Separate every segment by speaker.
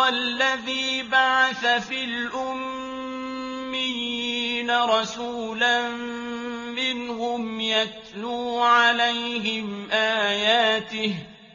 Speaker 1: هو الذي بعث في الأميين رسولا منهم يتلو عليهم آياته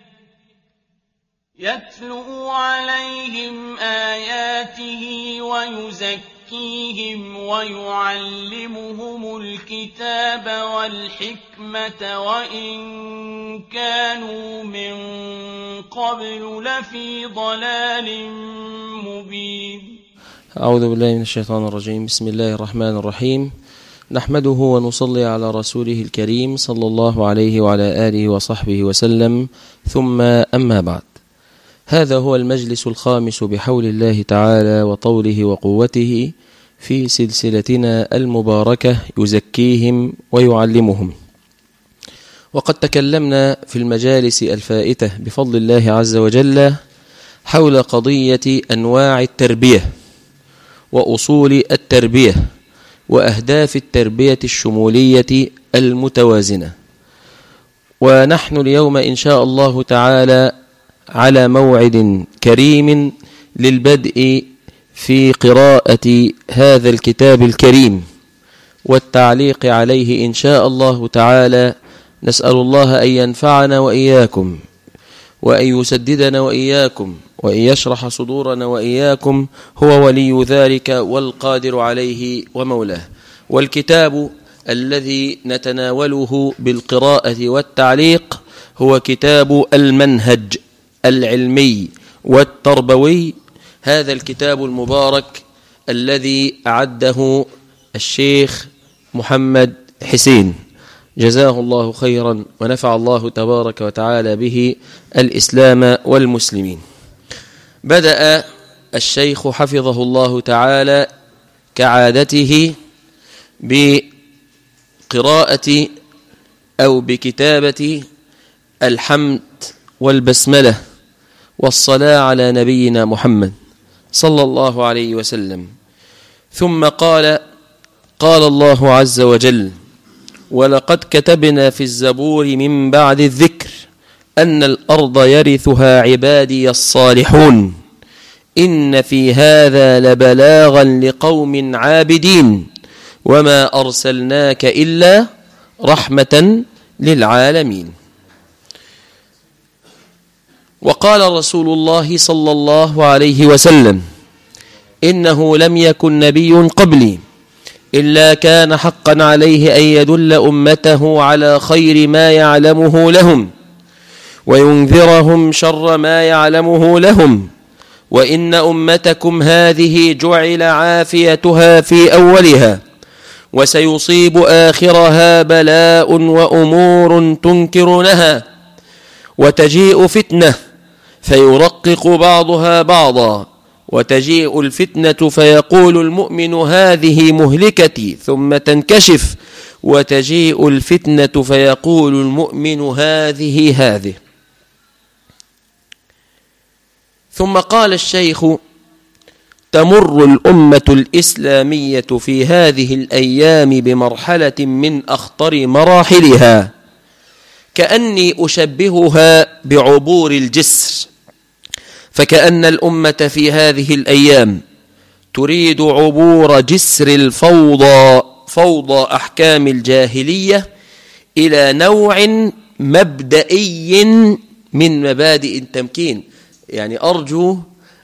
Speaker 1: يتلو عليهم آياته ويزكيهم ويعلمهم الكتاب والحكمة وإن كانوا من قبل لفي ضلال مبين
Speaker 2: أعوذ بالله من الشيطان الرجيم بسم الله الرحمن الرحيم نحمده ونصلي على رسوله الكريم صلى الله عليه وعلى آله وصحبه وسلم ثم أما بعد هذا هو المجلس الخامس بحول الله تعالى وطوله وقوته في سلسلتنا المباركة يزكيهم ويعلمهم وقد تكلمنا في المجالس الفائتة بفضل الله عز وجل حول قضية أنواع التربية وأصول التربية وأهداف التربية الشمولية المتوازنة ونحن اليوم إن شاء الله تعالى على موعد كريم للبدء في قراءة هذا الكتاب الكريم والتعليق عليه إن شاء الله تعالى نسأل الله أن ينفعنا وإياكم وأن يسددنا وإياكم وأن يشرح صدورنا وإياكم هو ولي ذلك والقادر عليه ومولاه والكتاب الذي نتناوله بالقراءة والتعليق هو كتاب المنهج العلمي والتربوي هذا الكتاب المبارك الذي أعده الشيخ محمد حسين جزاه الله خيرا ونفع الله تبارك وتعالى به الإسلام والمسلمين بدأ الشيخ حفظه الله تعالى كعادته بقراءة أو بكتابة الحمد والبسملة والصلاة على نبينا محمد صلى الله عليه وسلم ثم قال قال الله عز وجل ولقد كتبنا في الزبور من بعد الذكر أن الأرض يرثها عبادي الصالحون إن في هذا لبلاغا لقوم عابدين وما أرسلناك إلا رحمة للعالمين وقال رسول الله صلى الله عليه وسلم إنه لم يكن نبي قبلي إلا كان حقا عليه أن يدل أمته على خير ما يعلمه لهم وينذرهم شر ما يعلمه لهم وإن أمتكم هذه جعل عافيتها في أولها وسيصيب آخرها بلاء وأمور تنكرونها وتجيء فتنة فيرقق بعضها بعضا وتجيء الفتنة فيقول المؤمن هذه مهلكتي ثم تنكشف وتجيء الفتنة فيقول المؤمن هذه هذه ثم قال الشيخ تمر الأمة الإسلامية في هذه الأيام بمرحلة من أخطر مراحلها كأني أشبهها بعبور الجسر فكأن الأمة في هذه الأيام تريد عبور جسر الفوضى فوضى أحكام الجاهلية إلى نوع مبدئي من مبادئ التمكين يعني أرجو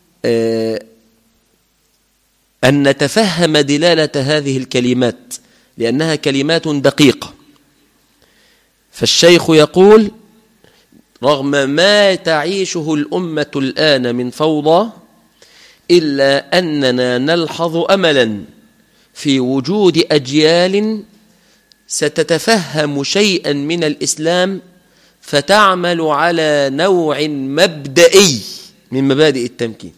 Speaker 2: أن نتفهم دلالة هذه الكلمات لأنها كلمات دقيقة فالشيخ يقول رغم ما تعيشه الأمة الآن من فوضى إلا أننا نلحظ أملا في وجود أجيال ستتفهم شيئا من الإسلام فتعمل على نوع مبدئي من مبادئ التمكين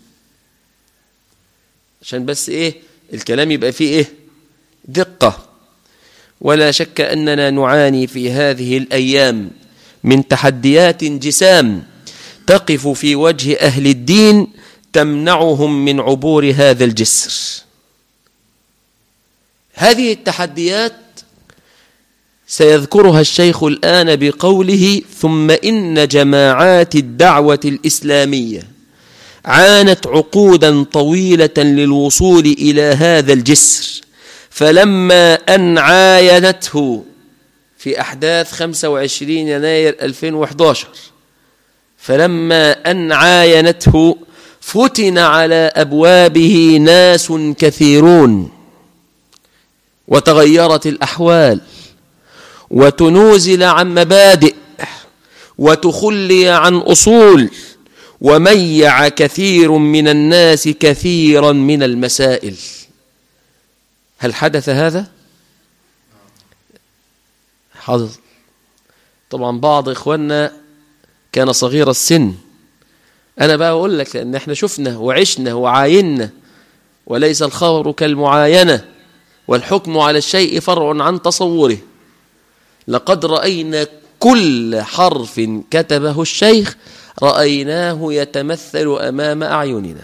Speaker 2: عشان بس إيه الكلام يبقى فيه إيه دقة ولا شك أننا نعاني في هذه الأيام من تحديات جسام تقف في وجه أهل الدين تمنعهم من عبور هذا الجسر هذه التحديات سيذكرها الشيخ الآن بقوله ثم إن جماعات الدعوة الإسلامية عانت عقودا طويلة للوصول إلى هذا الجسر فلما أن عاينته في أحداث 25 يناير 2011 فلما أن عاينته فتن على أبوابه ناس كثيرون وتغيرت الأحوال وتنوزل عن مبادئ وتخلي عن أصول وميع كثير من الناس كثيرا من المسائل هل حدث هذا؟ حدث طبعا بعض إخواننا كان صغير السن أنا بقى أقول لك لأن احنا شفنا وعشنا وعاينا وليس الخبر كالمعاينة والحكم على الشيء فرع عن تصوره لقد رأينا كل حرف كتبه الشيخ رأيناه يتمثل أمام أعيننا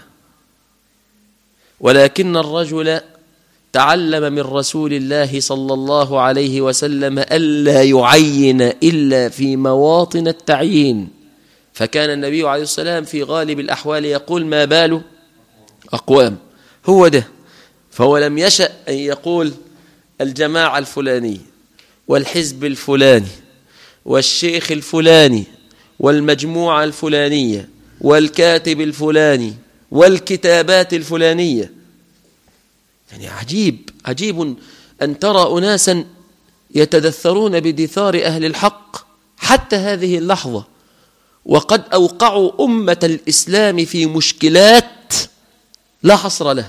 Speaker 2: ولكن الرجل تعلم من رسول الله صلى الله عليه وسلم ألا يعين إلا في مواطن التعيين فكان النبي عليه السلام في غالب الأحوال يقول ما بال أقوام هو ده فهو لم يشأ أن يقول الجماعة الفلانية والحزب الفلاني والشيخ الفلاني والمجموعة الفلانية والكاتب الفلاني والكتابات الفلانية يعني عجيب عجيب أن ترى أناسا يتدثرون بدثار أهل الحق حتى هذه اللحظة وقد أوقعوا أمة الإسلام في مشكلات لا حصر لها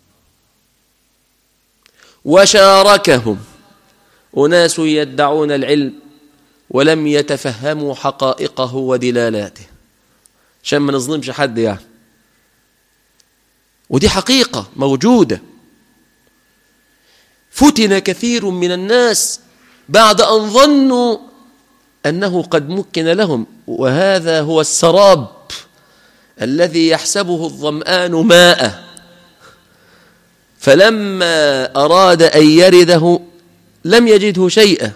Speaker 2: وشاركهم أناس يدعون العلم ولم يتفهموا حقائقه ودلالاته عشان ما نظلمش حد يعني ودي حقيقة موجودة فتن كثير من الناس بعد أن ظنوا أنه قد مكن لهم وهذا هو السراب الذي يحسبه الظمآن ماء فلما أراد أن يرده لم يجده شيئا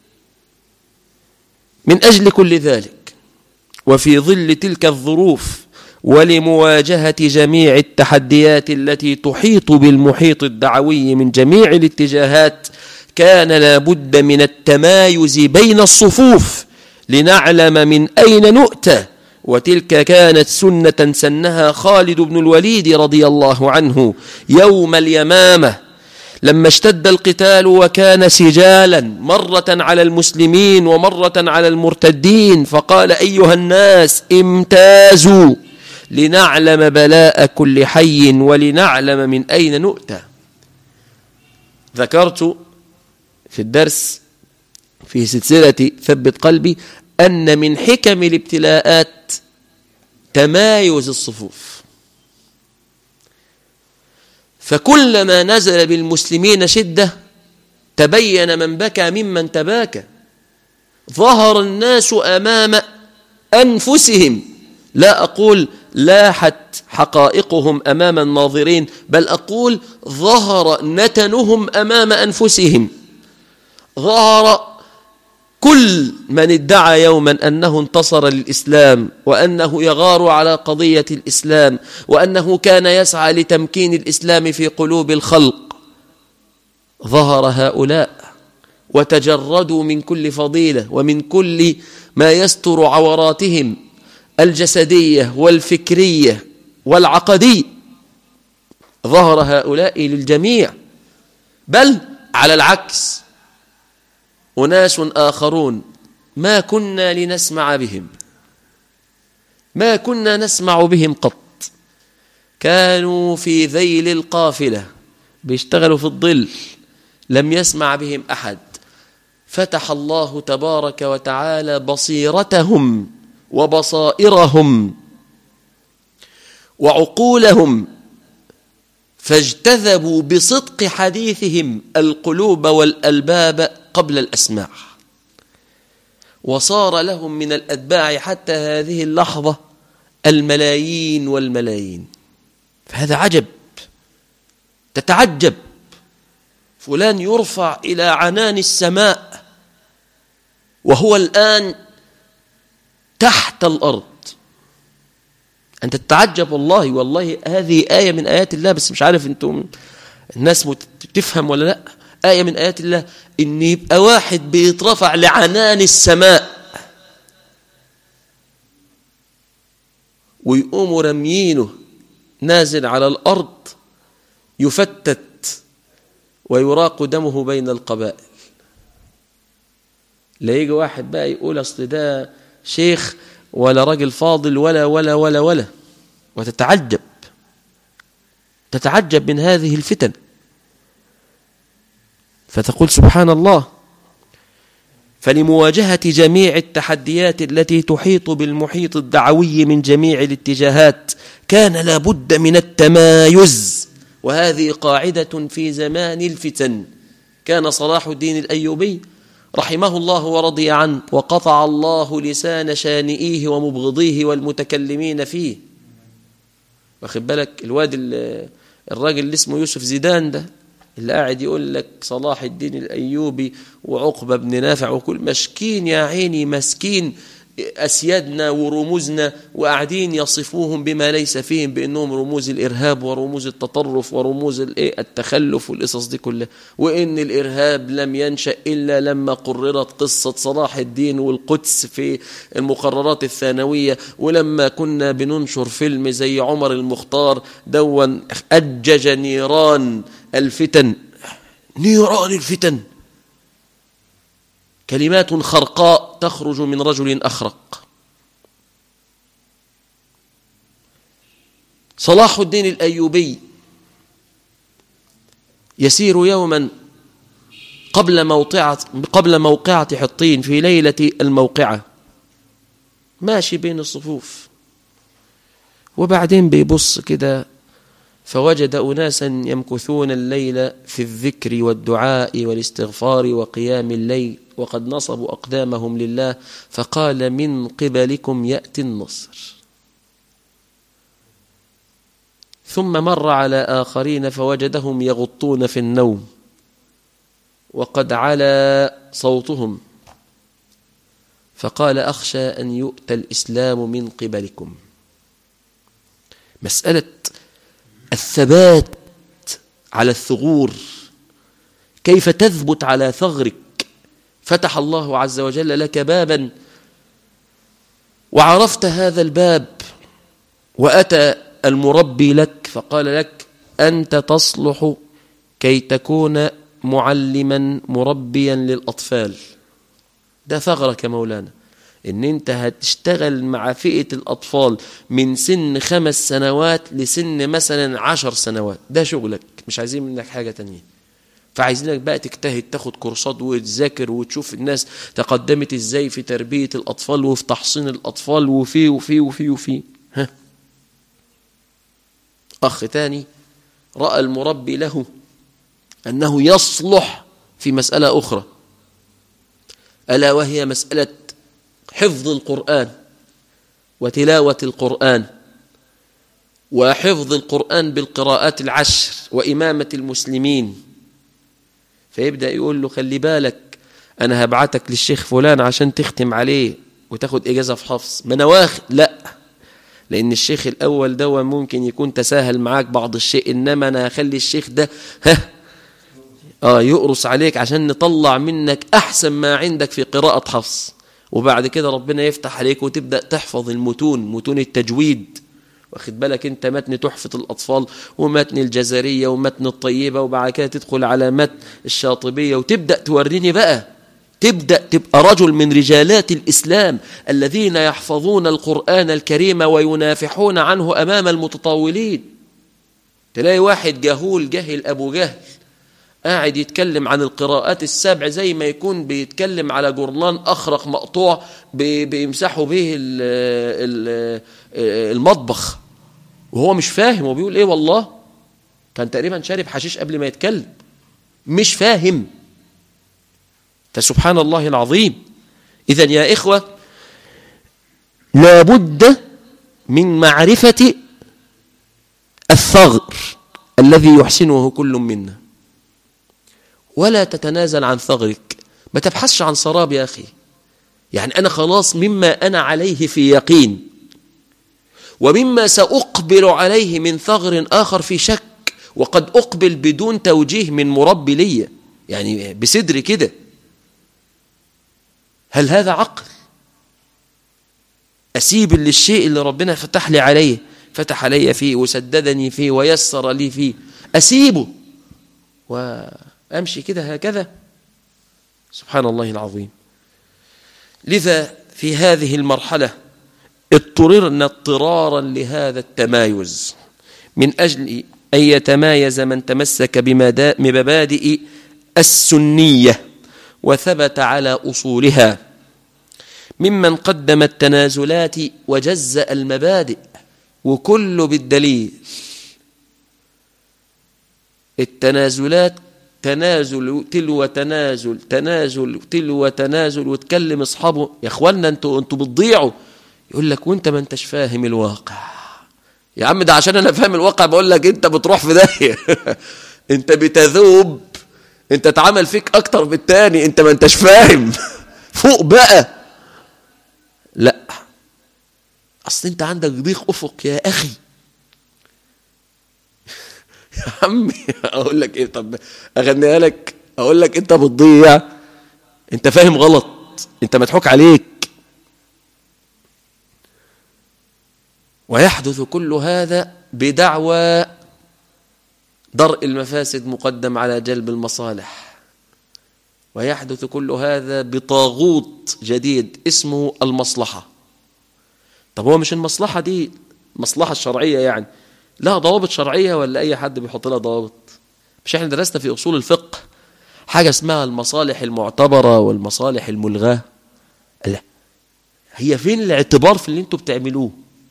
Speaker 2: من أجل كل ذلك وفي ظل تلك الظروف ولمواجهة جميع التحديات التي تحيط بالمحيط الدعوي من جميع الاتجاهات كان لابد من التمايز بين الصفوف لنعلم من أين نؤتى وتلك كانت سنة سنها خالد بن الوليد رضي الله عنه يوم اليمامة لما اشتد القتال وكان سجالا مرة على المسلمين ومرة على المرتدين فقال أيها الناس امتازوا لنعلم بلاء كل حي ولنعلم من أين نؤتى ذكرت في الدرس في سلسلة ثبت قلبي أن من حكم الابتلاءات تمايز الصفوف فكلما نزل بالمسلمين شدة تبين من بكى ممن تباكى ظهر الناس أمام أنفسهم لا أقول لاحت حقائقهم أمام الناظرين بل أقول ظهر نتنهم أمام أنفسهم ظهر كل من ادعى يوما أنه انتصر للإسلام وأنه يغار على قضية الإسلام وأنه كان يسعى لتمكين الإسلام في قلوب الخلق ظهر هؤلاء وتجردوا من كل فضيلة ومن كل ما يستر عوراتهم الجسدية والفكرية والعقدية ظهر هؤلاء للجميع بل على العكس أناس آخرون ما كنا لنسمع بهم ما كنا نسمع بهم قط كانوا في ذيل القافلة بيشتغلوا في الظل لم يسمع بهم أحد فتح الله تبارك وتعالى بصيرتهم وبصائرهم وعقولهم فاجتذبوا بصدق حديثهم القلوب والألباب قبل الأسماع وصار لهم من الأتباع حتى هذه اللحظة الملايين والملايين فهذا عجب تتعجب فلان يرفع إلى عنان السماء وهو الآن تحت الأرض أنت تتعجب والله والله هذه آية من آيات الله بس مش عارف أنتم الناس تفهم ولا لا آية من آيات الله إن يبقى واحد بيترفع لعنان السماء ويقوموا رميينه نازل على الأرض يفتت ويراق دمه بين القبائل لا يجي واحد بقى يقول أصل ده شيخ ولا راجل فاضل ولا ولا ولا ولا وتتعجب تتعجب من هذه الفتن فتقول سبحان الله فلمواجهة جميع التحديات التي تحيط بالمحيط الدعوي من جميع الاتجاهات كان لابد من التمايز وهذه قاعدة في زمان الفتن كان صلاح الدين الأيوبي رحمه الله ورضي عنه وقطع الله لسان شانئيه ومبغضيه والمتكلمين فيه واخد بالك الواد الراجل اللي اسمه يوسف زيدان ده اللي قاعد يقول لك صلاح الدين الأيوبي وعقبة بن نافع وكل مشكين يا عيني مسكين أسيادنا ورموزنا وقاعدين يصفوهم بما ليس فيهم بأنهم رموز الإرهاب ورموز التطرف ورموز التخلف والقصص دي كلها وإن الإرهاب لم ينشأ إلا لما قررت قصة صلاح الدين والقدس في المقررات الثانوية ولما كنا بننشر فيلم زي عمر المختار دون أجج نيران الفتن نيران الفتن كلمات خرقاء تخرج من رجل أخرق صلاح الدين الأيوبي يسير يوما قبل موقعة قبل موقعة حطين في ليلة الموقعة ماشي بين الصفوف وبعدين بيبص كده فوجد أناسا يمكثون الليل في الذكر والدعاء والاستغفار وقيام الليل وقد نصبوا أقدامهم لله فقال من قبلكم يأتي النصر ثم مر على آخرين فوجدهم يغطون في النوم وقد علا صوتهم فقال أخشى أن يؤتى الإسلام من قبلكم مسألة الثبات على الثغور كيف تثبت على ثغرك فتح الله عز وجل لك بابا وعرفت هذا الباب وأتى المربي لك فقال لك أنت تصلح كي تكون معلما مربيا للأطفال ده ثغرك مولانا ان انت هتشتغل مع فئة الاطفال من سن خمس سنوات لسن مثلا عشر سنوات ده شغلك مش عايزين منك حاجة تانية فعايزينك بقى تجتهد تاخد كورسات وتذاكر وتشوف الناس تقدمت ازاي في تربية الاطفال وفي تحصين الاطفال وفي وفي وفي وفي ها اخ تاني رأى المربي له انه يصلح في مسألة اخرى ألا وهي مسألة حفظ القرآن وتلاوة القرآن وحفظ القرآن بالقراءات العشر وإمامة المسلمين فيبدأ يقول له خلي بالك أنا هبعتك للشيخ فلان عشان تختم عليه وتاخد إجازة في حفظ ما أنا واخد لا لأن الشيخ الأول ده ممكن يكون تساهل معاك بعض الشيء إنما أنا هخلي الشيخ ده ها آه يقرص عليك عشان نطلع منك أحسن ما عندك في قراءة حفظ وبعد كده ربنا يفتح عليك وتبدأ تحفظ المتون متون التجويد واخد بالك انت متن تحفة الأطفال ومتن الجزرية ومتن الطيبة وبعد كده تدخل على متن الشاطبية وتبدأ توريني بقى تبدأ تبقى رجل من رجالات الإسلام الذين يحفظون القرآن الكريم وينافحون عنه أمام المتطاولين تلاقي واحد جهول جهل أبو جهل قاعد يتكلم عن القراءات السبع زي ما يكون بيتكلم على جرنان أخرق مقطوع بيمسحوا به المطبخ وهو مش فاهم وبيقول ايه والله كان تقريبا شارب حشيش قبل ما يتكلم مش فاهم فسبحان الله العظيم إذا يا إخوة لابد من معرفة الثغر الذي يحسنه كل منا ولا تتنازل عن ثغرك ما تبحثش عن سراب يا أخي يعني أنا خلاص مما أنا عليه في يقين ومما سأقبل عليه من ثغر آخر في شك وقد أقبل بدون توجيه من مربي لي يعني بصدري كده هل هذا عقل أسيب للشيء اللي ربنا فتح لي عليه فتح علي فيه وسددني فيه ويسر لي فيه أسيبه وأمشي كده هكذا سبحان الله العظيم لذا في هذه المرحلة اضطررنا اضطرارا لهذا التمايز من أجل أن يتمايز من تمسك بمبادئ السنية وثبت على أصولها ممن قدم التنازلات وجزأ المبادئ وكله بالدليل التنازلات تنازل تلو تنازل تنازل تلو تنازل وتكلم اصحابه يا اخوانا انتوا انتوا بتضيعوا يقول لك وانت ما انتش فاهم الواقع يا عم ده عشان انا فاهم الواقع بقول لك انت بتروح في داهيه انت بتذوب انت اتعمل فيك اكتر من التاني انت ما انتش فاهم فوق بقى لا اصل انت عندك ضيق افق يا اخي يا عمي اقول لك ايه طب اغنيها لك اقول لك انت بتضيع انت فاهم غلط انت مضحوك عليك ويحدث كل هذا بدعوى درء المفاسد مقدم على جلب المصالح ويحدث كل هذا بطاغوت جديد اسمه المصلحة طب هو مش المصلحة دي مصلحة الشرعية يعني لها ضوابط شرعية ولا أي حد بيحط لها ضوابط مش احنا درسنا في أصول الفقه حاجة اسمها المصالح المعتبرة والمصالح الملغاة لا هي فين الاعتبار في اللي انتوا بتعملوه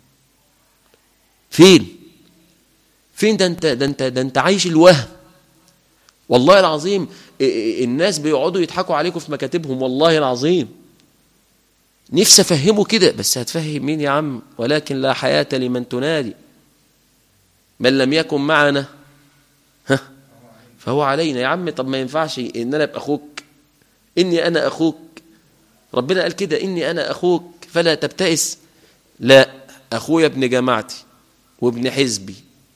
Speaker 2: فين فين ده انت ده انت ده انت عايش الوهم والله العظيم الناس بيقعدوا يضحكوا عليكم في مكاتبهم والله العظيم نفسي افهمه كده بس هتفهم مين يا عم ولكن لا حياة لمن تنادي من لم يكن معنا ها فهو علينا يا عم طب ما ينفعش ان انا ابقى اخوك اني انا اخوك ربنا قال كده اني انا اخوك فلا تبتئس لا اخويا ابن جماعتي وابن حزبي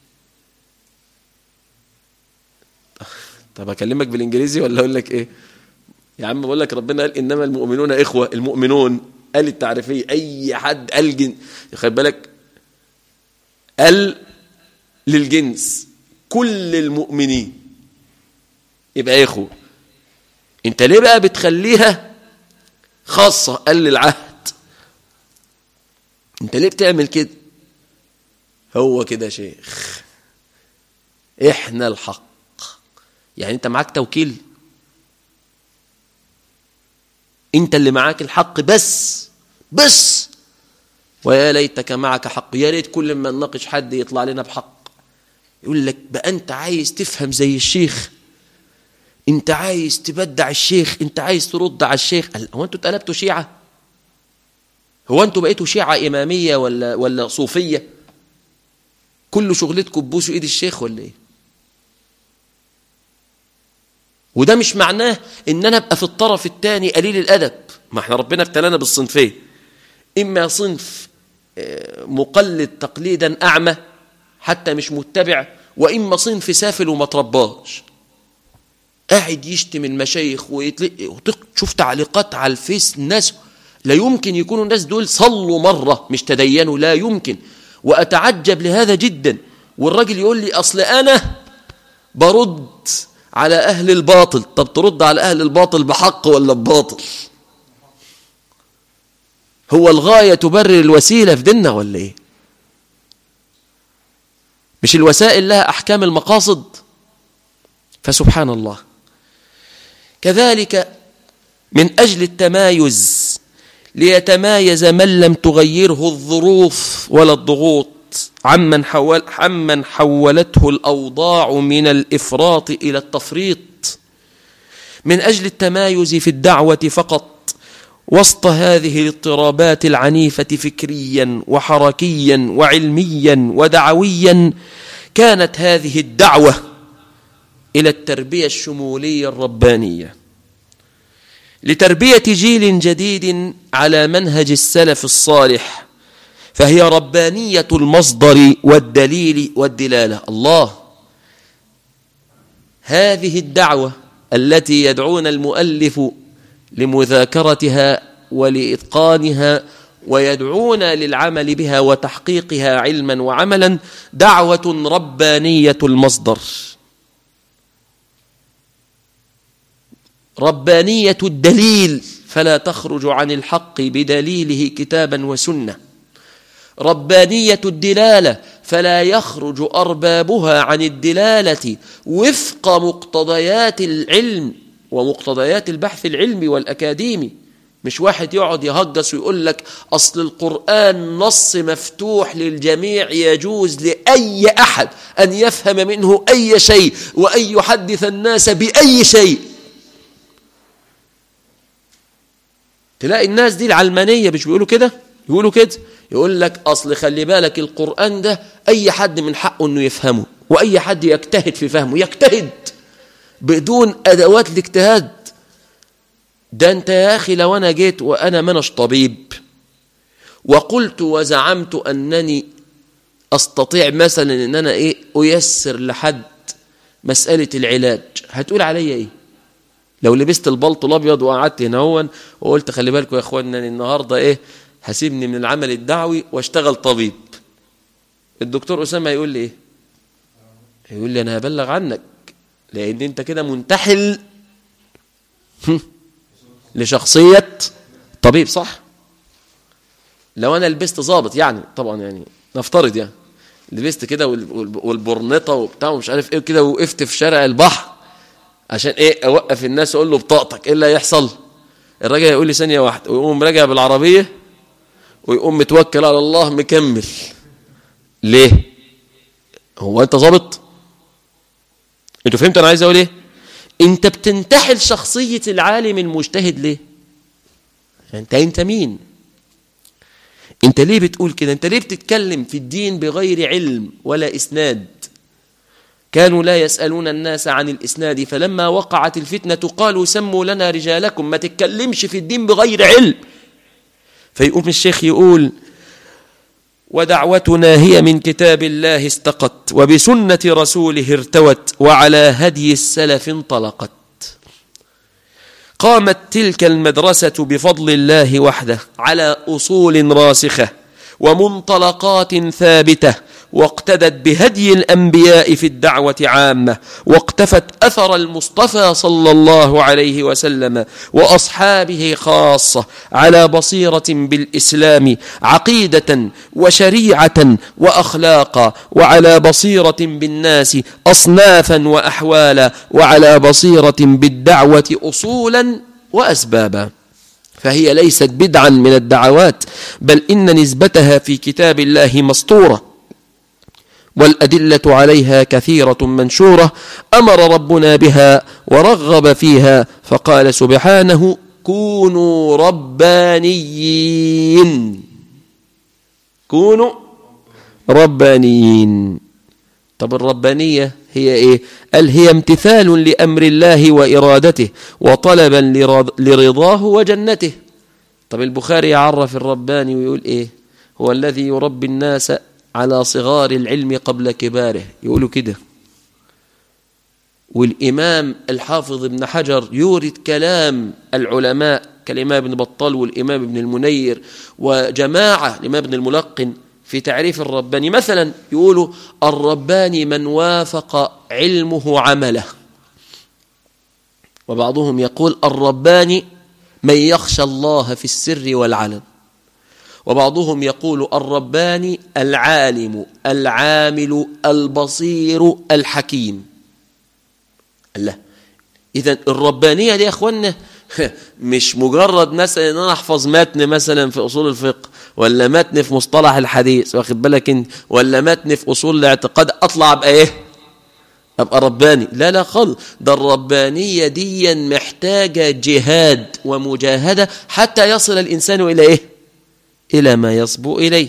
Speaker 2: طب اكلمك بالانجليزي ولا اقول لك ايه يا عم بقول لك ربنا قال انما المؤمنون اخوه المؤمنون قال التعريفيه اي حد قال جن خد بالك قال للجنس كل المؤمنين يبقى اخوه انت ليه بقى بتخليها خاصه قال للعهد انت ليه بتعمل كده هو كده شيخ احنا الحق يعني انت معاك توكيل انت اللي معاك الحق بس بس ويا ليتك معك حق يا ريت كل ما نناقش حد يطلع لنا بحق يقول لك بقى انت عايز تفهم زي الشيخ انت عايز تبدع الشيخ انت عايز ترد على الشيخ هو انتوا اتقلبتوا شيعة هو انتوا بقيتوا شيعة إمامية ولا ولا صوفية كل شغلتكم تبوسوا ايد الشيخ ولا ايه وده مش معناه ان انا ابقى في الطرف الثاني قليل الادب ما احنا ربنا ابتلانا بالصنفين اما صنف مقلد تقليدا اعمى حتى مش متبع واما صنف سافل وما ترباش قاعد يشتم المشايخ وتشوف تعليقات على الفيس الناس لا يمكن يكونوا الناس دول صلوا مره مش تدينوا لا يمكن واتعجب لهذا جدا والراجل يقول لي اصل انا برد على أهل الباطل طب ترد على أهل الباطل بحق ولا بباطل هو الغاية تبرر الوسيلة في ديننا ولا إيه مش الوسائل لها أحكام المقاصد فسبحان الله كذلك من أجل التمايز ليتمايز من لم تغيره الظروف ولا الضغوط عمن, حول عمن حولته الأوضاع من الإفراط إلى التفريط من أجل التمايز في الدعوة فقط وسط هذه الاضطرابات العنيفة فكريا وحركيا وعلميا ودعويا كانت هذه الدعوة إلى التربية الشمولية الربانية لتربية جيل جديد على منهج السلف الصالح فهي ربانية المصدر والدليل والدلالة الله هذه الدعوة التي يدعون المؤلف لمذاكرتها ولإتقانها ويدعون للعمل بها وتحقيقها علما وعملا دعوة ربانية المصدر ربانية الدليل فلا تخرج عن الحق بدليله كتابا وسنة ربانية الدلالة فلا يخرج أربابها عن الدلالة وفق مقتضيات العلم ومقتضيات البحث العلمي والأكاديمي مش واحد يقعد يهجس ويقول لك أصل القرآن نص مفتوح للجميع يجوز لأي أحد أن يفهم منه أي شيء وأن يحدث الناس بأي شيء تلاقي الناس دي العلمانية مش بيقولوا كده يقولوا كده يقول لك أصل خلي بالك القرآن ده أي حد من حقه أنه يفهمه وأي حد يجتهد في فهمه يجتهد بدون أدوات الاجتهاد ده أنت يا أخي لو أنا جيت وأنا منش طبيب وقلت وزعمت أنني أستطيع مثلا أن أنا إيه أيسر لحد مسألة العلاج هتقول عليا إيه لو لبست البلط الابيض وقعدت هنا هون وقلت خلي بالكم يا اخوانا النهارده ايه هسيبني من العمل الدعوي واشتغل طبيب الدكتور اسامه هيقول لي ايه هيقول لي انا هبلغ عنك لان انت كده منتحل لشخصيه طبيب صح لو انا لبست ظابط يعني طبعا يعني نفترض يعني لبست كده والبرنطه وبتاع ومش عارف ايه كده وقفت في شارع البحر عشان ايه اوقف الناس اقول له بطاقتك ايه اللي هيحصل الراجل يقول لي ثانيه واحده ويقوم راجع بالعربيه ويقوم متوكل على الله مكمل ليه هو انت ظابط انتوا فهمتوا انا عايز اقول ايه انت بتنتحل شخصيه العالم المجتهد ليه انت انت مين انت ليه بتقول كده انت ليه بتتكلم في الدين بغير علم ولا اسناد كانوا لا يسألون الناس عن الإسناد فلما وقعت الفتنة قالوا سموا لنا رجالكم ما تتكلمش في الدين بغير علم فيقوم الشيخ يقول ودعوتنا هي من كتاب الله استقت وبسنة رسوله ارتوت وعلى هدي السلف انطلقت قامت تلك المدرسة بفضل الله وحده على أصول راسخة ومنطلقات ثابتة واقتدت بهدي الأنبياء في الدعوة عامة واقتفت أثر المصطفى صلى الله عليه وسلم وأصحابه خاصة على بصيرة بالإسلام عقيدة وشريعة وأخلاقا وعلى بصيرة بالناس أصنافا وأحوالا وعلى بصيرة بالدعوة أصولا وأسبابا فهي ليست بدعا من الدعوات بل إن نسبتها في كتاب الله مسطورة والأدلة عليها كثيرة منشورة أمر ربنا بها ورغب فيها فقال سبحانه كونوا ربانيين كونوا ربانيين طب الربانية هي إيه؟ قال هي امتثال لأمر الله وإرادته وطلبا لرضاه وجنته طب البخاري يعرف الرباني ويقول إيه هو الذي يربي الناس على صغار العلم قبل كباره يقولوا كده والإمام الحافظ ابن حجر يورد كلام العلماء كالإمام ابن بطال والإمام ابن المنير وجماعة الإمام ابن الملقن في تعريف الرباني مثلا يقولوا الرباني من وافق علمه عمله وبعضهم يقول الرباني من يخشى الله في السر والعلن وبعضهم يقول الرباني العالم العامل البصير الحكيم الله إذا الربانية دي يا أخوانا مش مجرد مثلا ان انا احفظ متن مثلا في اصول الفقه ولا متن في مصطلح الحديث واخد بالك انت ولا متن في اصول الاعتقاد اطلع ابقى ايه ابقى رباني لا لا خالص ده الربانيه دي محتاجه جهاد ومجاهده حتى يصل الانسان الى ايه الى ما يصبو اليه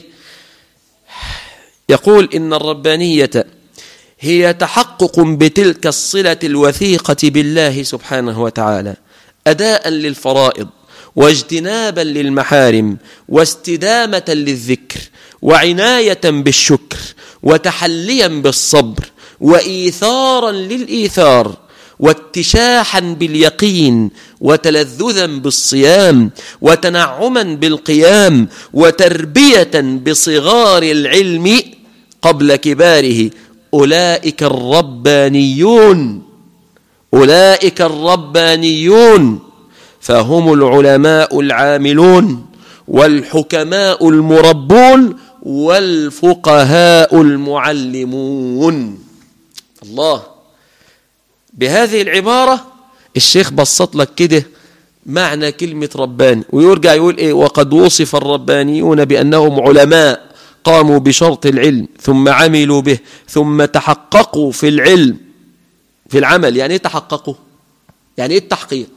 Speaker 2: يقول ان الربانيه هي تحقق بتلك الصله الوثيقه بالله سبحانه وتعالى أداء للفرائض واجتنابا للمحارم واستدامة للذكر وعناية بالشكر وتحليا بالصبر وإيثارا للإيثار واتشاحا باليقين وتلذذا بالصيام وتنعما بالقيام وتربية بصغار العلم قبل كباره أولئك الربانيون أولئك الربانيون فهم العلماء العاملون والحكماء المربون والفقهاء المعلمون الله بهذه العبارة الشيخ بسط لك كده معنى كلمة رباني ويرجع يقول إيه وقد وصف الربانيون بأنهم علماء قاموا بشرط العلم ثم عملوا به ثم تحققوا في العلم في العمل يعني ايه تحققوا يعني ايه التحقيق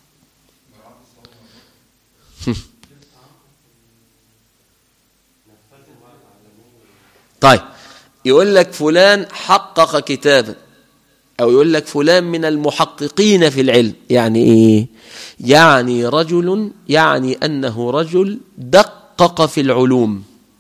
Speaker 2: طيب يقول لك فلان حقق كتابا أو يقول لك فلان من المحققين في العلم يعني إيه يعني رجل يعني أنه رجل دقق في العلوم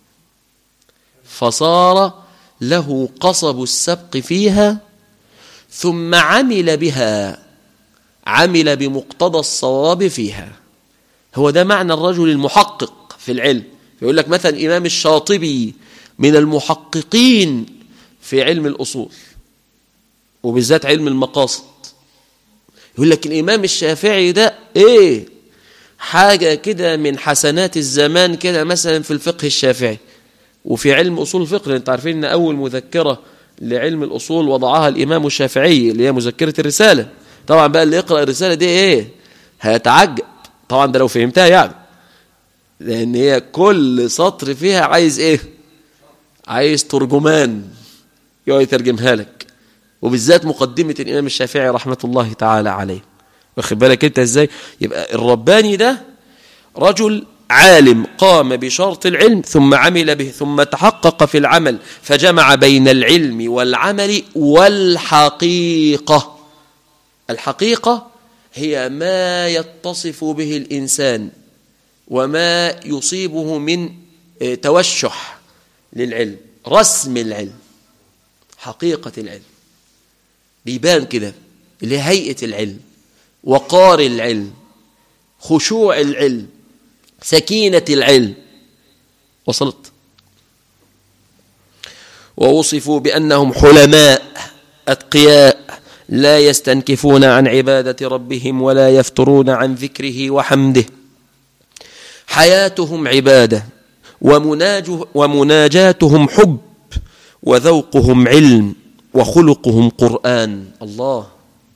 Speaker 2: فصار له قصب السبق فيها ثم عمل بها عمل بمقتضى الصواب فيها هو ده معنى الرجل المحقق في العلم يقول لك مثلا إمام الشاطبي من المحققين في علم الأصول وبالذات علم المقاصد يقول لك الإمام الشافعي ده إيه حاجة كده من حسنات الزمان كده مثلا في الفقه الشافعي وفي علم أصول الفقه لأن عارفين أن أول مذكرة لعلم الأصول وضعها الإمام الشافعي اللي هي مذكرة الرسالة طبعا بقى اللي يقرأ الرسالة دي إيه هيتعجب طبعا ده لو فهمتها يعني لأن هي كل سطر فيها عايز إيه عايز ترجمان يقعد يترجمها لك وبالذات مقدمة الإمام الشافعي رحمة الله تعالى عليه واخد بالك أنت إزاي يبقى الرباني ده رجل عالم قام بشرط العلم ثم عمل به ثم تحقق في العمل فجمع بين العلم والعمل والحقيقة الحقيقة هي ما يتصف به الإنسان وما يصيبه من توشح للعلم رسم العلم حقيقة العلم بيبان كده اللي هيئة العلم وقار العلم خشوع العلم سكينة العلم وصلت ووصفوا بأنهم حلماء أتقياء لا يستنكفون عن عبادة ربهم ولا يفترون عن ذكره وحمده حياتهم عبادة ومناجاتهم حب وذوقهم علم وخلقهم قرآن الله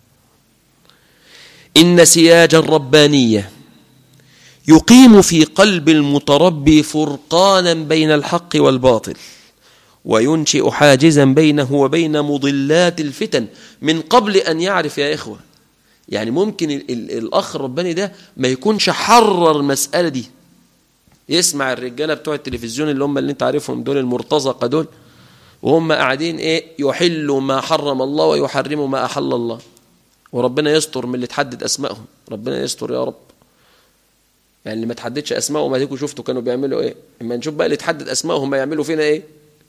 Speaker 2: إن سياج الربانية يقيم في قلب المتربي فرقانا بين الحق والباطل وينشئ حاجزا بينه وبين مضلات الفتن من قبل أن يعرف يا إخوة يعني ممكن ال ال الأخ الرباني ده ما يكونش حرر المسألة دي يسمع الرجالة بتوع التلفزيون اللي هم اللي انت عارفهم دول المرتزقة دول وهم قاعدين ايه يحلوا ما حرم الله ويحرموا ما أحل الله وربنا يستر من اللي تحدد أسمائهم ربنا يستر يا رب يعني اللي ما تحددش أسمائهم هديكوا شفتوا كانوا بيعملوا ايه اما نشوف بقى اللي تحدد أسمائهم يعملوا فينا ايه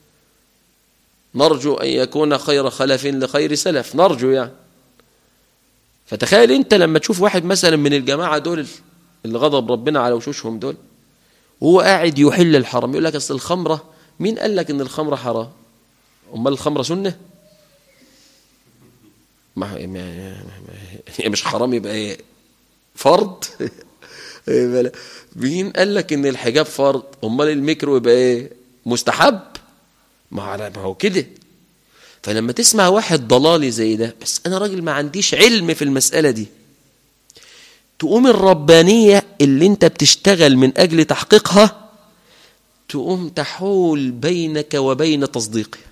Speaker 2: نرجو أن يكون خير خلف لخير سلف نرجو يعني فتخيل انت لما تشوف واحد مثلا من الجماعة دول اللي غضب ربنا على وشوشهم دول وهو قاعد يحل الحرام يقول لك اصل الخمرة مين قال لك ان الخمرة حرام امال الخمرة سنة ما هي مش حرام يبقى ايه فرض مين قال لك ان الحجاب فرض امال الميكرو يبقى ايه مستحب ما هو كده فلما تسمع واحد ضلالي زي ده بس انا راجل ما عنديش علم في المسألة دي تقوم الربانية اللي انت بتشتغل من اجل تحقيقها تقوم تحول بينك وبين تصديقها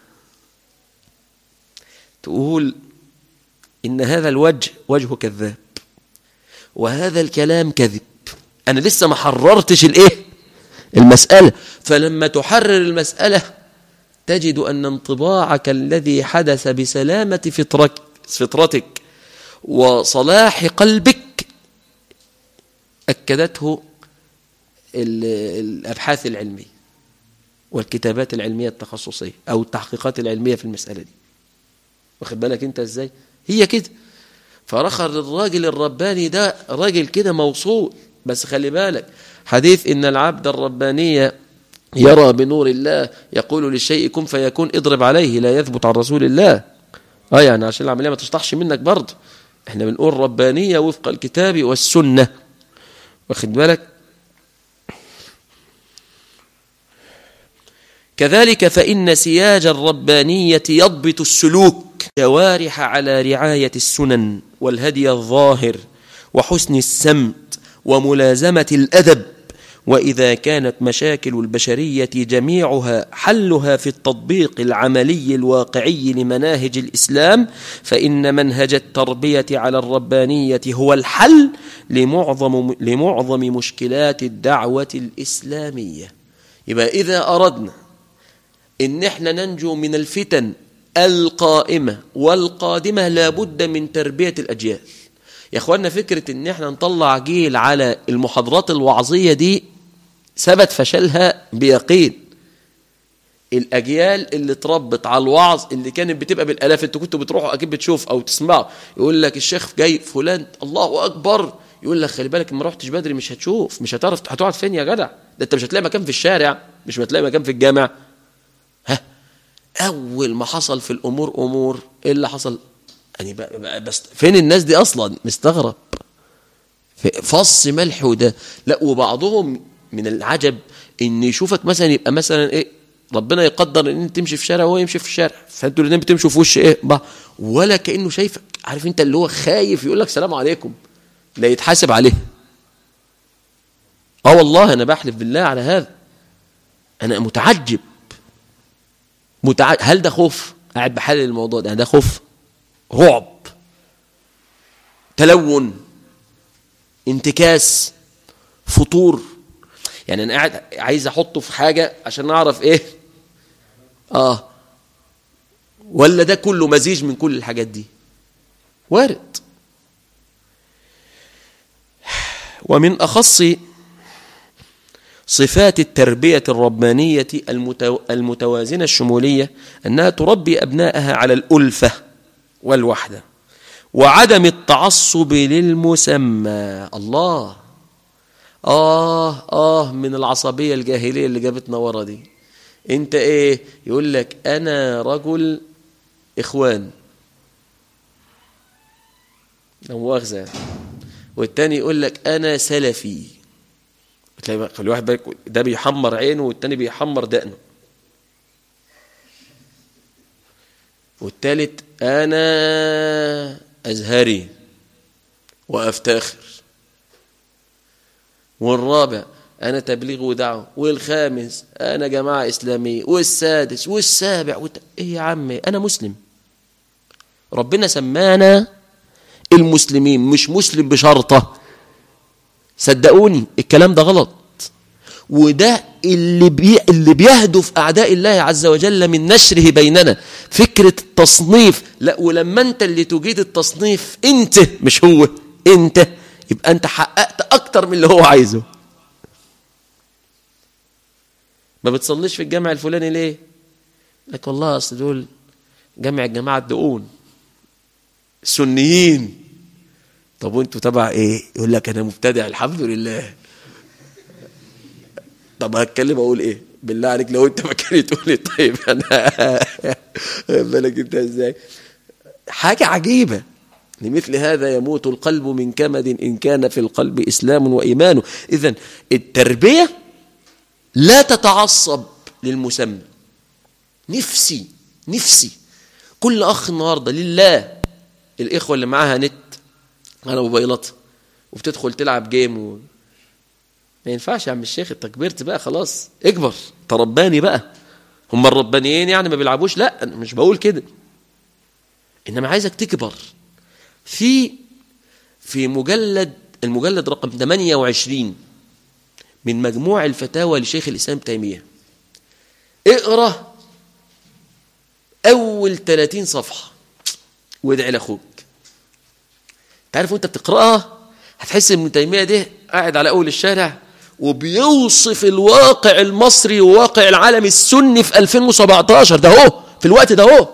Speaker 2: تقول إن هذا الوجه وجه كذاب وهذا الكلام كذب أنا لسه ما حررتش الإيه المسألة فلما تحرر المسألة تجد أن انطباعك الذي حدث بسلامة فطرك فطرتك وصلاح قلبك أكدته الأبحاث العلمية والكتابات العلمية التخصصية أو التحقيقات العلمية في المسألة دي واخد بالك أنت إزاي هي كده فرخر الراجل الرباني ده راجل كده موصول بس خلي بالك حديث إن العبد الرباني يرى بنور الله يقول للشيء كن فيكون اضرب عليه لا يثبت عن رسول الله اه يعني عشان العملية ما تشطحش منك برضه احنا بنقول ربانية وفق الكتاب والسنة واخد بالك كذلك فإن سياج الربانية يضبط السلوك جوارح على رعاية السنن والهدي الظاهر وحسن السمت وملازمة الأدب وإذا كانت مشاكل البشرية جميعها حلها في التطبيق العملي الواقعي لمناهج الإسلام فإن منهج التربية على الربانية هو الحل لمعظم, لمعظم مشكلات الدعوة الإسلامية يبقى إذا أردنا إن احنا ننجو من الفتن القائمة والقادمة لابد من تربية الأجيال يا أخوانا فكرة إن احنا نطلع جيل على المحاضرات الوعظية دي ثبت فشلها بيقين الأجيال اللي اتربت على الوعظ اللي كانت بتبقى بالآلاف انتوا كنتوا بتروحوا أكيد بتشوف أو تسمعوا يقول لك الشيخ جاي فلان الله أكبر يقول لك خلي بالك ما رحتش بدري مش هتشوف مش هتعرف هتقعد فين يا جدع ده انت مش هتلاقي مكان في الشارع مش هتلاقي مكان في الجامع ها أول ما حصل في الأمور أمور إيه اللي حصل يعني بس فين الناس دي أصلا مستغرب فص ملح وده لا وبعضهم من العجب ان يشوفك مثلا يبقى مثلا ايه ربنا يقدر ان انت تمشي في شارع وهو يمشي في الشارع فانتوا الاثنين بتمشوا في وش ايه بعض ولا كانه شايفك عارف انت اللي هو خايف يقول لك سلام عليكم لا يتحاسب عليه اه والله انا بحلف بالله على هذا انا متعجب متعجب هل ده خوف قاعد بحلل الموضوع ده ده خوف رعب تلون انتكاس فطور يعني انا قاعد عايز احطه في حاجه عشان اعرف ايه اه ولا ده كله مزيج من كل الحاجات دي وارد ومن اخص صفات التربيه الربانيه المتوازنه الشموليه انها تربي ابنائها على الالفه والوحده وعدم التعصب للمسمى الله آه آه من العصبية الجاهلية اللي جابتنا ورا دي انت ايه يقول لك انا رجل اخوان لو مؤاخذة والتاني يقول لك انا سلفي تلاقي الواحد ده بيحمر عينه والتاني بيحمر دقنه والتالت انا ازهري وافتخر والرابع أنا تبليغ ودعوة والخامس أنا جماعة إسلامية والسادس والسابع وت... إيه يا عمي أنا مسلم ربنا سمانا المسلمين مش مسلم بشرطة صدقوني الكلام ده غلط وده اللي بي... اللي بيهدف أعداء الله عز وجل من نشره بيننا فكرة التصنيف لا ولما أنت اللي تجيد التصنيف أنت مش هو أنت يبقى أنت حققت أكتر من اللي هو عايزه ما بتصليش في الجامع الفلاني ليه لك والله أصل دول جامع الجماعة الدقون سنيين طب وانتوا تبع ايه يقول لك انا مبتدع الحمد لله طب هتكلم اقول ايه بالله عليك لو انت مكاني تقول لي طيب انا بالك انت ازاي حاجه عجيبه لمثل هذا يموت القلب من كمد إن كان في القلب إسلام وإيمان إذا التربية لا تتعصب للمسمى نفسي نفسي كل أخ النهاردة لله الإخوة اللي معاها نت على موبايلات وبتدخل تلعب جيم و... ما ينفعش يا عم الشيخ انت كبرت بقى خلاص اكبر ترباني بقى هم الربانيين يعني ما بيلعبوش لا انا مش بقول كده انما عايزك تكبر في في مجلد المجلد رقم 28 من مجموع الفتاوى لشيخ الإسلام تيمية اقرأ أول 30 صفحة وادعي لأخوك تعرف وانت بتقرأها هتحس ان تيمية ده قاعد على أول الشارع وبيوصف الواقع المصري وواقع العالم السني في 2017 ده هو في الوقت ده هو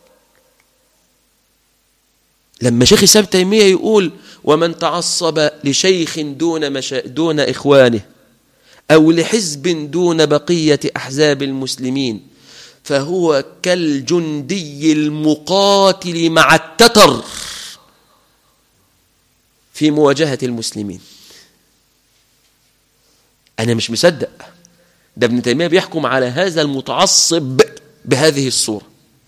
Speaker 2: لما شيخ الإسلام تيمية يقول ومن تعصب لشيخ دون, مشا... دون إخوانه أو لحزب دون بقية أحزاب المسلمين فهو كالجندي المقاتل مع التتر في مواجهة المسلمين أنا مش مصدق ده ابن تيمية بيحكم على هذا المتعصب بهذه الصورة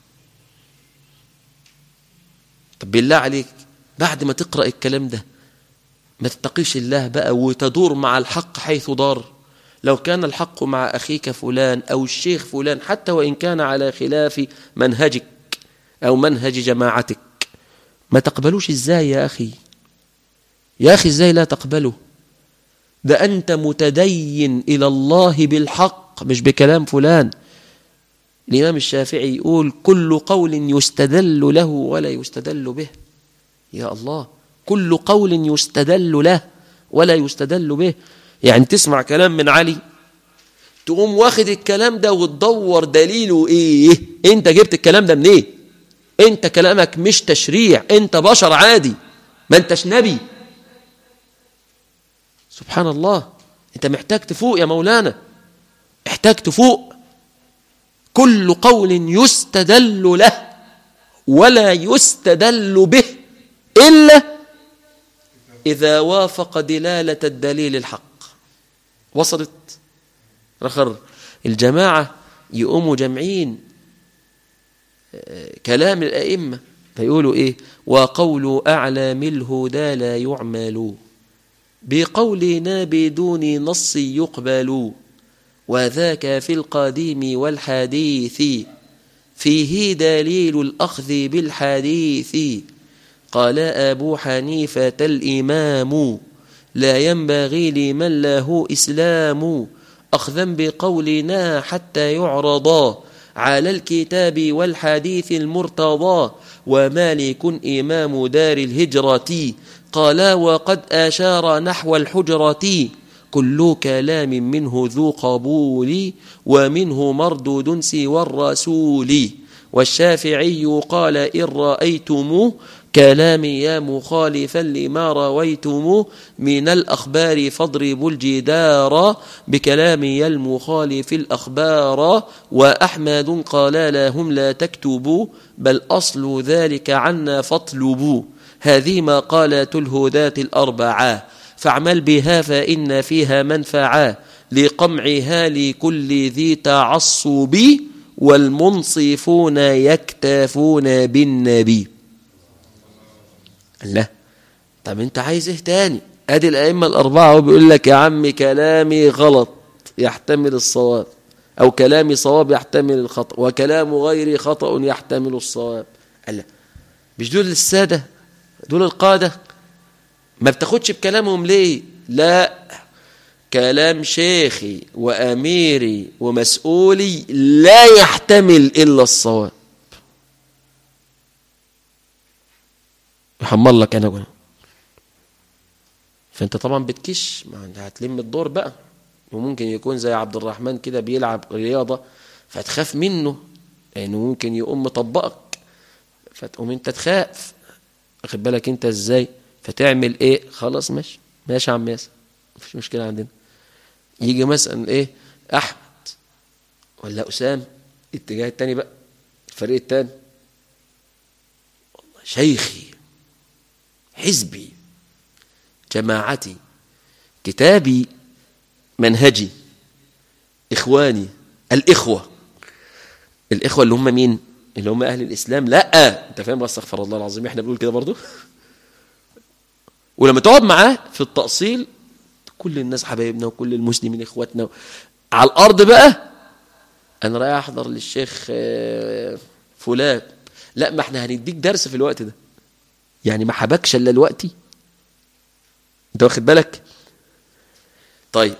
Speaker 2: طب بالله عليك بعد ما تقرأ الكلام ده ما تتقيش الله بقى وتدور مع الحق حيث دار لو كان الحق مع أخيك فلان أو الشيخ فلان حتى وإن كان على خلاف منهجك أو منهج جماعتك ما تقبلوش إزاي يا أخي يا أخي إزاي لا تقبله ده أنت متدين إلى الله بالحق مش بكلام فلان الإمام الشافعي يقول كل قول يستدل له ولا يستدل به يا الله كل قول يستدل له ولا يستدل به يعني تسمع كلام من علي تقوم واخد الكلام ده وتدور دليله ايه انت جبت الكلام ده منين إيه؟ انت كلامك مش تشريع انت بشر عادي ما انتش نبي سبحان الله انت محتاج تفوق يا مولانا محتاج تفوق كل قول يستدل له ولا يستدل به إلا إذا وافق دلالة الدليل الحق وصلت رخر الجماعة يقوموا جمعين كلام الأئمة فيقولوا إيه وقول أعلام الهدى لا يعمل بقولنا بدون نص يقبل وذاك في القديم والحديث فيه دليل الأخذ بالحديث قال أبو حنيفة الإمام لا ينبغي لمن له إسلام أخذا بقولنا حتى يعرضا على الكتاب والحديث المرتضى ومالك إمام دار الهجرة قال وقد أشار نحو الحجرة كل كلام منه ذو قبول ومنه مردود سوى الرسول والشافعي قال إن رأيتم كلامي يا مخالفا لما رويتم من الأخبار فاضربوا الجدار بكلامي المخالف الأخبار وأحمد قال لهم لا تكتبوا بل أصل ذلك عنا فاطلبوا هذه ما قالت الهداة الأربعة فاعمل بها فإن فيها منفعة لقمعها لكل ذي تعصب والمنصفون يكتفون بالنبي الله طب انت عايز ايه تاني ادي الائمه الاربعه وبيقول لك يا عم كلامي غلط يحتمل الصواب او كلامي صواب يحتمل الخطا وكلام غيري خطا يحتمل الصواب الله مش دول الساده دول القاده ما بتاخدش بكلامهم ليه لا كلام شيخي واميري ومسؤولي لا يحتمل الا الصواب يحمر لك انا قول. فانت طبعا بتكش ما انت هتلم الدور بقى وممكن يكون زي عبد الرحمن كده بيلعب رياضه فتخاف منه لانه يعني ممكن يقوم مطبقك فتقوم انت تخاف واخد بالك انت ازاي فتعمل ايه خلاص ماشي ماشي يا عم ياسر مفيش مشكله عندنا يجي مثلا ايه احمد ولا اسام الاتجاه التاني بقى الفريق التاني والله شيخي حزبي جماعتي كتابي منهجي إخواني الإخوة الإخوة اللي هم مين اللي هم أهل الإسلام لا أنت فاهم استغفر الله العظيم إحنا بنقول كده برضو ولما تقعد معاه في التأصيل كل الناس حبايبنا وكل المسلمين إخواتنا على الأرض بقى أنا رايح أحضر للشيخ فلان لا ما احنا هنديك درس في الوقت ده يعني ما حبكش الا دلوقتي انت واخد بالك طيب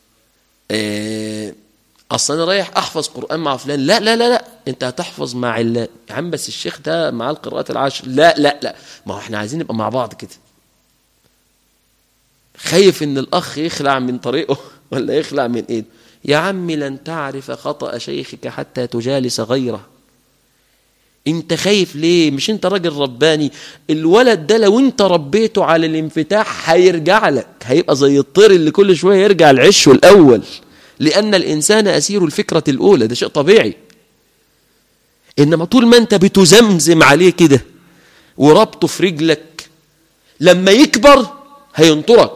Speaker 2: اه اصل انا رايح احفظ قران مع فلان لا لا لا لا انت هتحفظ مع علان يا عم بس الشيخ ده مع القراءات العشر لا لا لا ما هو احنا عايزين نبقى مع بعض كده خايف ان الاخ يخلع من طريقه ولا يخلع من ايده يا عمي لن تعرف خطأ شيخك حتى تجالس غيره انت خايف ليه مش انت راجل رباني الولد ده لو انت ربيته على الانفتاح هيرجع لك هيبقى زي الطير اللي كل شوية يرجع العشه الأول لأن الإنسان أسير الفكرة الأولى ده شيء طبيعي إنما طول ما أنت بتزمزم عليه كده وربطه في رجلك لما يكبر هينطرك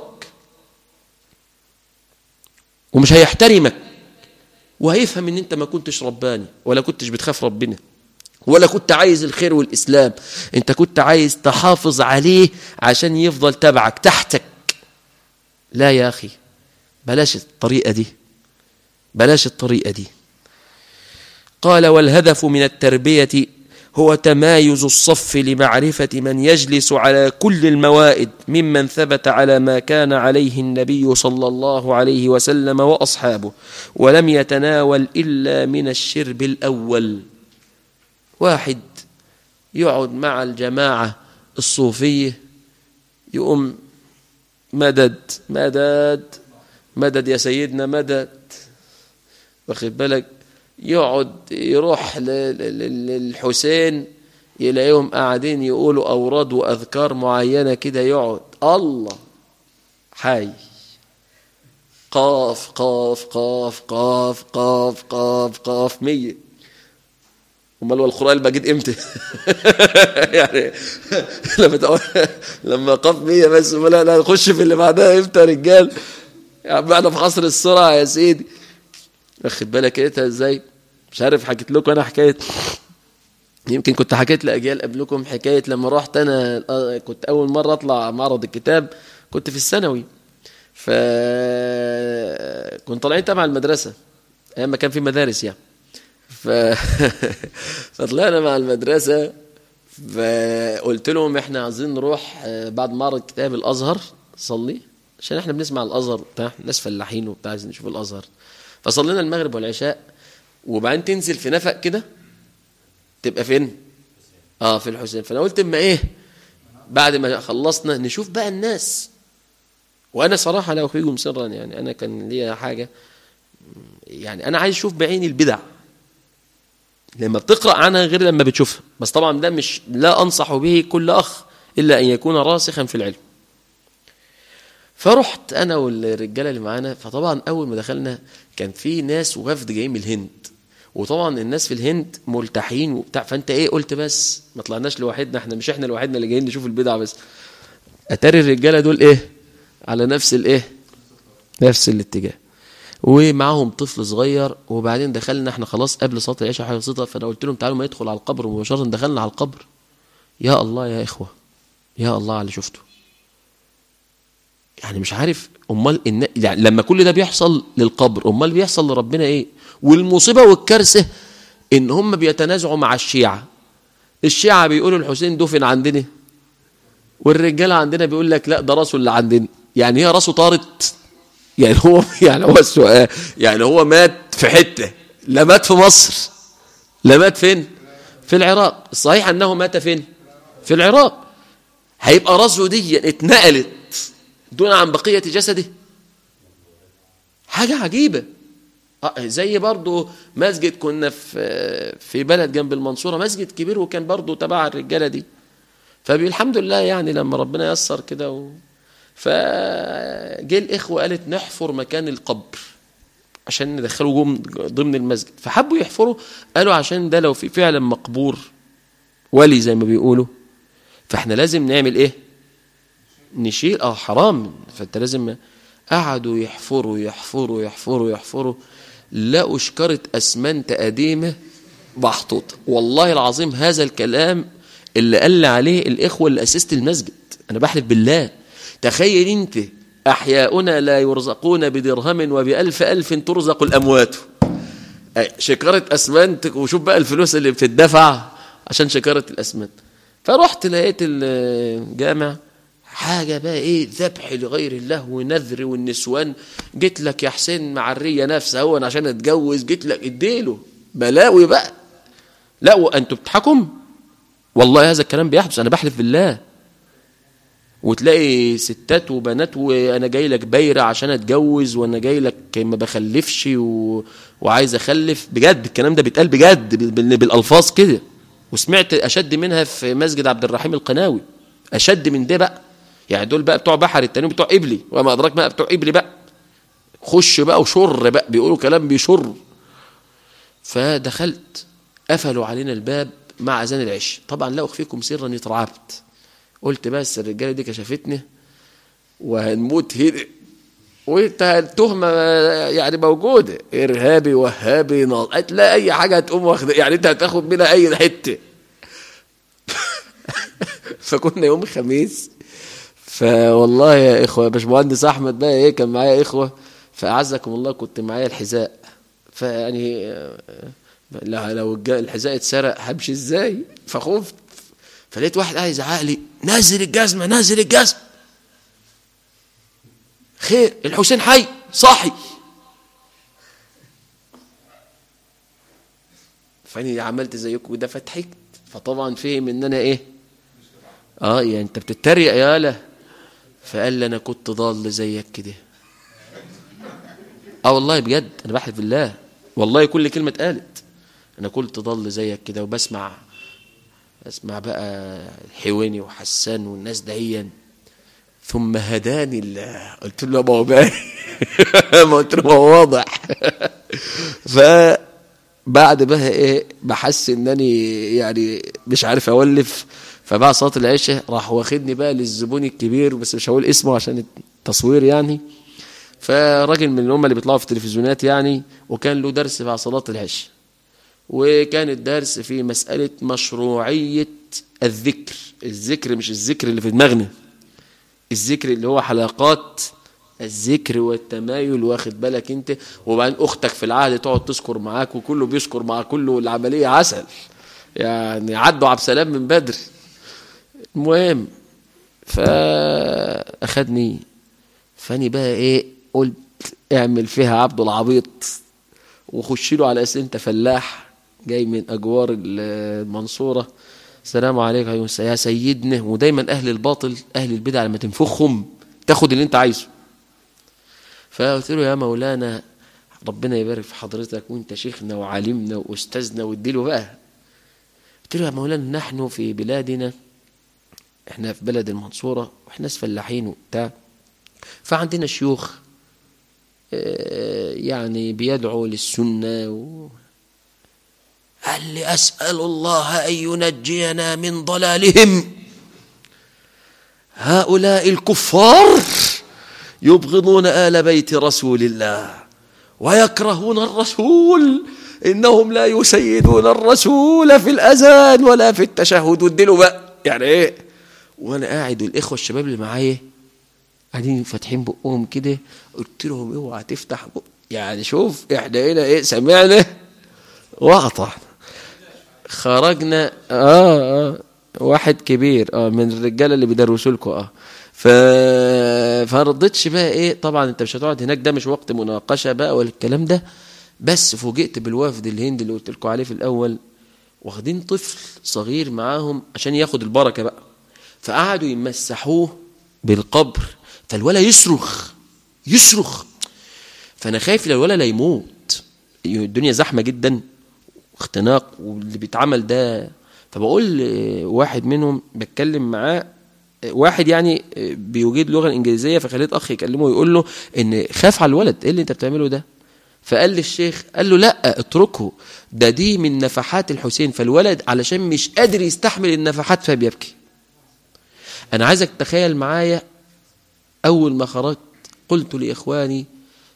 Speaker 2: ومش هيحترمك وهيفهم ان انت ما كنتش رباني ولا كنتش بتخاف ربنا ولا كنت عايز الخير والإسلام انت كنت عايز تحافظ عليه عشان يفضل تبعك تحتك لا يا أخي بلاش الطريقة دي بلاش الطريقة دي قال والهدف من التربية هو تمايز الصف لمعرفة من يجلس على كل الموائد ممن ثبت على ما كان عليه النبي صلى الله عليه وسلم وأصحابه ولم يتناول إلا من الشرب الأول واحد يقعد مع الجماعة الصوفية يقوم مدد مدد مدد يا سيدنا مدد واخد بالك يقعد يروح للحسين يلاقيهم قاعدين يقولوا أوراد وأذكار معينة كده يقعد الله حي قاف قاف قاف قاف قاف قاف قاف مية امال هو القران المجيد امتى يعني لما تقول لما قاف 100 بس لا لا نخش في اللي بعدها امتى يا رجال يا عم احنا في عصر السرعه يا سيدي واخد بالك انت ازاي مش عارف حكيت لكم انا حكايه يمكن كنت حكيت لاجيال قبلكم حكايه لما رحت انا كنت اول مره اطلع معرض الكتاب كنت في الثانوي ف كنت طالعين تبع المدرسه ايام ما كان في مدارس يعني ف... فطلعنا مع المدرسة فقلت لهم احنا عايزين نروح بعد معرض كتاب الأزهر صلي عشان احنا بنسمع الأزهر بتاع ناس فلاحين وبتاع عايزين نشوف الأزهر فصلينا المغرب والعشاء وبعدين تنزل في نفق كده تبقى فين؟ اه في الحسين فانا قلت اما ايه بعد ما خلصنا نشوف بقى الناس وانا صراحه لا اخرجهم سرا يعني انا كان ليا حاجه يعني انا عايز اشوف بعيني البدع لما بتقرأ عنها غير لما بتشوفها بس طبعا ده مش لا أنصح به كل أخ إلا أن يكون راسخا في العلم فرحت أنا والرجالة اللي معانا فطبعا أول ما دخلنا كان في ناس وفد جايين من الهند وطبعا الناس في الهند ملتحين وبتاع فانت ايه قلت بس ما طلعناش لوحدنا احنا مش احنا لوحدنا اللي جايين نشوف البدع بس اتاري الرجاله دول ايه على نفس الايه نفس الاتجاه ومعاهم طفل صغير وبعدين دخلنا احنا خلاص قبل صلاه العشاء حاجه بسيطه فانا قلت لهم تعالوا ما يدخل على القبر مباشره دخلنا على القبر يا الله يا اخوه يا الله على اللي شفته يعني مش عارف امال إن يعني لما كل ده بيحصل للقبر امال بيحصل لربنا ايه والمصيبه والكارثه ان هم بيتنازعوا مع الشيعه الشيعه بيقولوا الحسين دفن عندنا والرجاله عندنا بيقول لك لا ده راسه اللي عندنا يعني هي راسه طارت يعني هو يعني هو السؤال يعني هو مات في حته لا مات في مصر لا مات فين في العراق الصحيح انه مات فين في العراق هيبقى راسه دي اتنقلت دون عن بقيه جسده حاجه عجيبه زي برضه مسجد كنا في في بلد جنب المنصوره مسجد كبير وكان برضه تبع الرجاله دي فالحمد لله يعني لما ربنا يسر كده و... فجه الاخوه قالت نحفر مكان القبر عشان ندخله جم ضمن المسجد فحبوا يحفروا قالوا عشان ده لو في فعلا مقبور ولي زي ما بيقولوا فاحنا لازم نعمل ايه نشيل اه حرام فانت لازم قعدوا يحفروا يحفروا يحفروا يحفروا لقوا شكرة اسمنت قديمه محطوطه والله العظيم هذا الكلام اللي قال عليه الاخوه اللي اسست المسجد انا بحلف بالله تخيل انت احياؤنا لا يرزقون بدرهم وبالف الف ترزق الاموات شكاره اسمنت وشوف بقى الفلوس اللي بتدفع عشان شكاره الاسمنت فرحت لقيت الجامع حاجة بقى ايه ذبح لغير الله ونذر والنسوان جيت لك يا حسين مع الرية نفسها هو عشان اتجوز جيت لك اديله بلاوي بقى لا وانتوا بتضحكوا والله هذا الكلام بيحدث انا بحلف بالله وتلاقي ستات وبنات وانا جاي لك بايره عشان اتجوز وانا جاي لك ما بخلفش و... وعايز اخلف بجد الكلام ده بيتقال بجد بال- بالالفاظ كده وسمعت اشد منها في مسجد عبد الرحيم القناوي اشد من ده بقى يعني دول بقى بتوع بحر التانيين بتوع قبلي وما ادراك بقى بتوع قبلي بقى خش بقى وشر بقى بيقولوا كلام بيشر فدخلت قفلوا علينا الباب مع اذان العشاء طبعا لا اخفيكم سرا اترعبت قلت بس الرجاله دي كشفتني وهنموت هنا وانت التهمه يعني موجوده ارهابي وهابي ناص هتلاقي اي حاجه هتقوم واخد يعني انت هتاخد منها اي حته فكنا يوم الخميس فوالله يا اخوه باشمهندس احمد بقى ايه كان معايا اخوه فاعزكم الله كنت معايا الحذاء فيعني آه، لا لو الج- الحذاء اتسرق همشي ازاي فخفت فلقيت واحد قاعد يزعق لي نزل الجزمه نزل الجزمه خير الحسين حي صاحي فاني عملت زيكم ده فضحكت فطبعا فهم ان انا ايه اه يعني انت بتتريق يالا فقال لي انا كنت ضال زيك كده اه والله بجد انا بحلف بالله والله كل كلمه اتقالت انا كنت ضال زيك كده وبسمع اسمع بقى الحويني وحسان والناس دهيا ثم هداني الله قلت له ما هو باين ما قلت له ما هو واضح فبعد بقى ايه بحس انني يعني مش عارف اولف فبعد صلاه العشاء راح واخدني بقى للزبون الكبير بس مش هقول اسمه عشان التصوير يعني فراجل من اللي هم اللي بيطلعوا في التلفزيونات يعني وكان له درس بعد صلاه العشاء وكان الدرس في مسألة مشروعية الذكر الذكر مش الذكر اللي في دماغنا الذكر اللي هو حلقات الذكر والتمايل واخد بالك انت وبعدين اختك في العهد تقعد تذكر معاك وكله بيذكر مع كله والعملية عسل يعني عدوا عبد السلام من بدر المهم فاخدني فاني بقى ايه قلت اعمل فيها عبد العبيط وخش له على اساس انت فلاح جاي من اجوار المنصوره السلام عليكم ايها السلام يا سيدنا ودايما اهل الباطل اهل البدع لما تنفخهم تاخد اللي انت عايزه فقلت له يا مولانا ربنا يبارك في حضرتك وانت شيخنا وعالمنا واستاذنا واديله بقى قلت له يا مولانا نحن في بلادنا احنا في بلد المنصوره واحنا ناس فلاحين وبتاع فعندنا شيوخ آه، يعني بيدعو للسنة و... قال لي أسأل الله أن ينجينا من ضلالهم هؤلاء الكفار يبغضون آل بيت رسول الله ويكرهون الرسول إنهم لا يسيدون الرسول في الأذان ولا في التشهد واديله بقى يعني إيه وأنا قاعد والإخوة الشباب اللي معايا قاعدين فاتحين بقهم كده قلت لهم اوعى تفتح بق يعني شوف احنا هنا ايه سمعنا وقطعنا خرجنا اه اه واحد كبير اه من الرجاله اللي بيدرسوا لكم اه ف فرضتش بقى ايه طبعا انت مش هتقعد هناك ده مش وقت مناقشه بقى ولا الكلام ده بس فوجئت بالوفد الهندي اللي قلت لكم عليه في الاول واخدين طفل صغير معاهم عشان ياخد البركه بقى فقعدوا يمسحوه بالقبر فالولا يصرخ يصرخ فانا خايف لو الولا لا يموت الدنيا زحمه جدا واختناق واللي بيتعمل ده فبقول واحد منهم بتكلم معاه واحد يعني بيوجد لغه انجليزيه فخليت اخ يكلمه ويقول له ان خاف على الولد ايه اللي انت بتعمله ده فقال لي الشيخ قال له لا اتركه ده دي من نفحات الحسين فالولد علشان مش قادر يستحمل النفحات فبيبكي انا عايزك تخيل معايا أول ما خرجت قلت لإخواني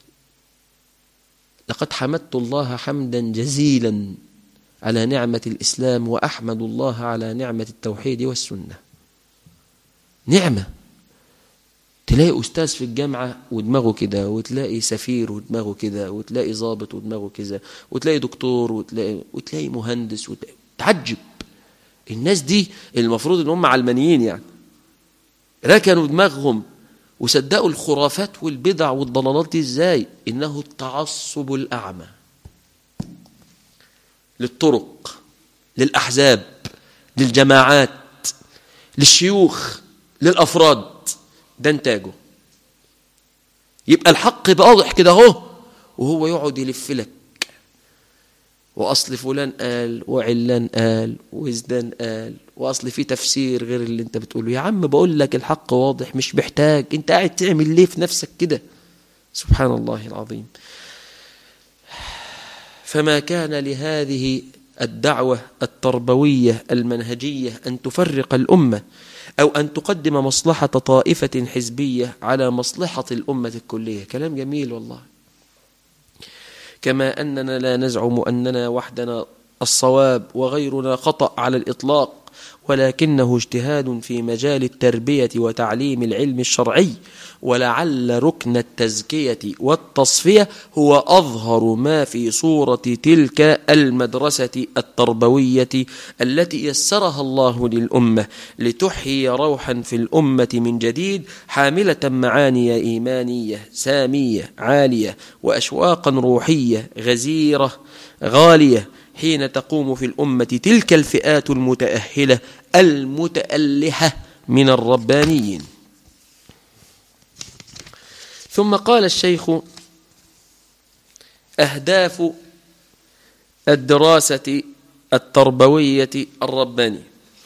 Speaker 2: لقد حمدت الله حمدا جزيلا على نعمة الإسلام وأحمد الله على نعمة التوحيد والسنة نعمة تلاقي أستاذ في الجامعة ودماغه كده وتلاقي سفير ودماغه كده وتلاقي ضابط ودماغه كده وتلاقي دكتور وتلاقي, وتلاقي مهندس وتلاقي تعجب الناس دي المفروض ان هم علمانيين يعني ركنوا دماغهم وصدقوا الخرافات والبدع والضلالات دي ازاي انه التعصب الاعمى للطرق للاحزاب للجماعات للشيوخ للافراد ده انتاجه يبقى الحق يبقى واضح كده اهو وهو يقعد يلف لك واصل فلان قال وعلان قال وزدان قال واصل في تفسير غير اللي انت بتقوله يا عم بقول لك الحق واضح مش محتاج انت قاعد تعمل ليه في نفسك كده سبحان الله العظيم فما كان لهذه الدعوة التربوية المنهجية أن تفرق الأمة أو أن تقدم مصلحة طائفة حزبية على مصلحة الأمة الكلية كلام جميل والله كما أننا لا نزعم أننا وحدنا الصواب وغيرنا خطأ على الإطلاق ولكنه اجتهاد في مجال التربية وتعليم العلم الشرعي ولعل ركن التزكية والتصفية هو أظهر ما في صورة تلك المدرسة التربوية التي يسرها الله للأمة لتحيي روحا في الأمة من جديد حاملة معاني إيمانية سامية عالية وأشواقا روحية غزيرة غالية حين تقوم في الأمة تلك الفئات المتأهلة المتألحة من الربانيين ثم قال الشيخ أهداف الدراسة التربوية الربانية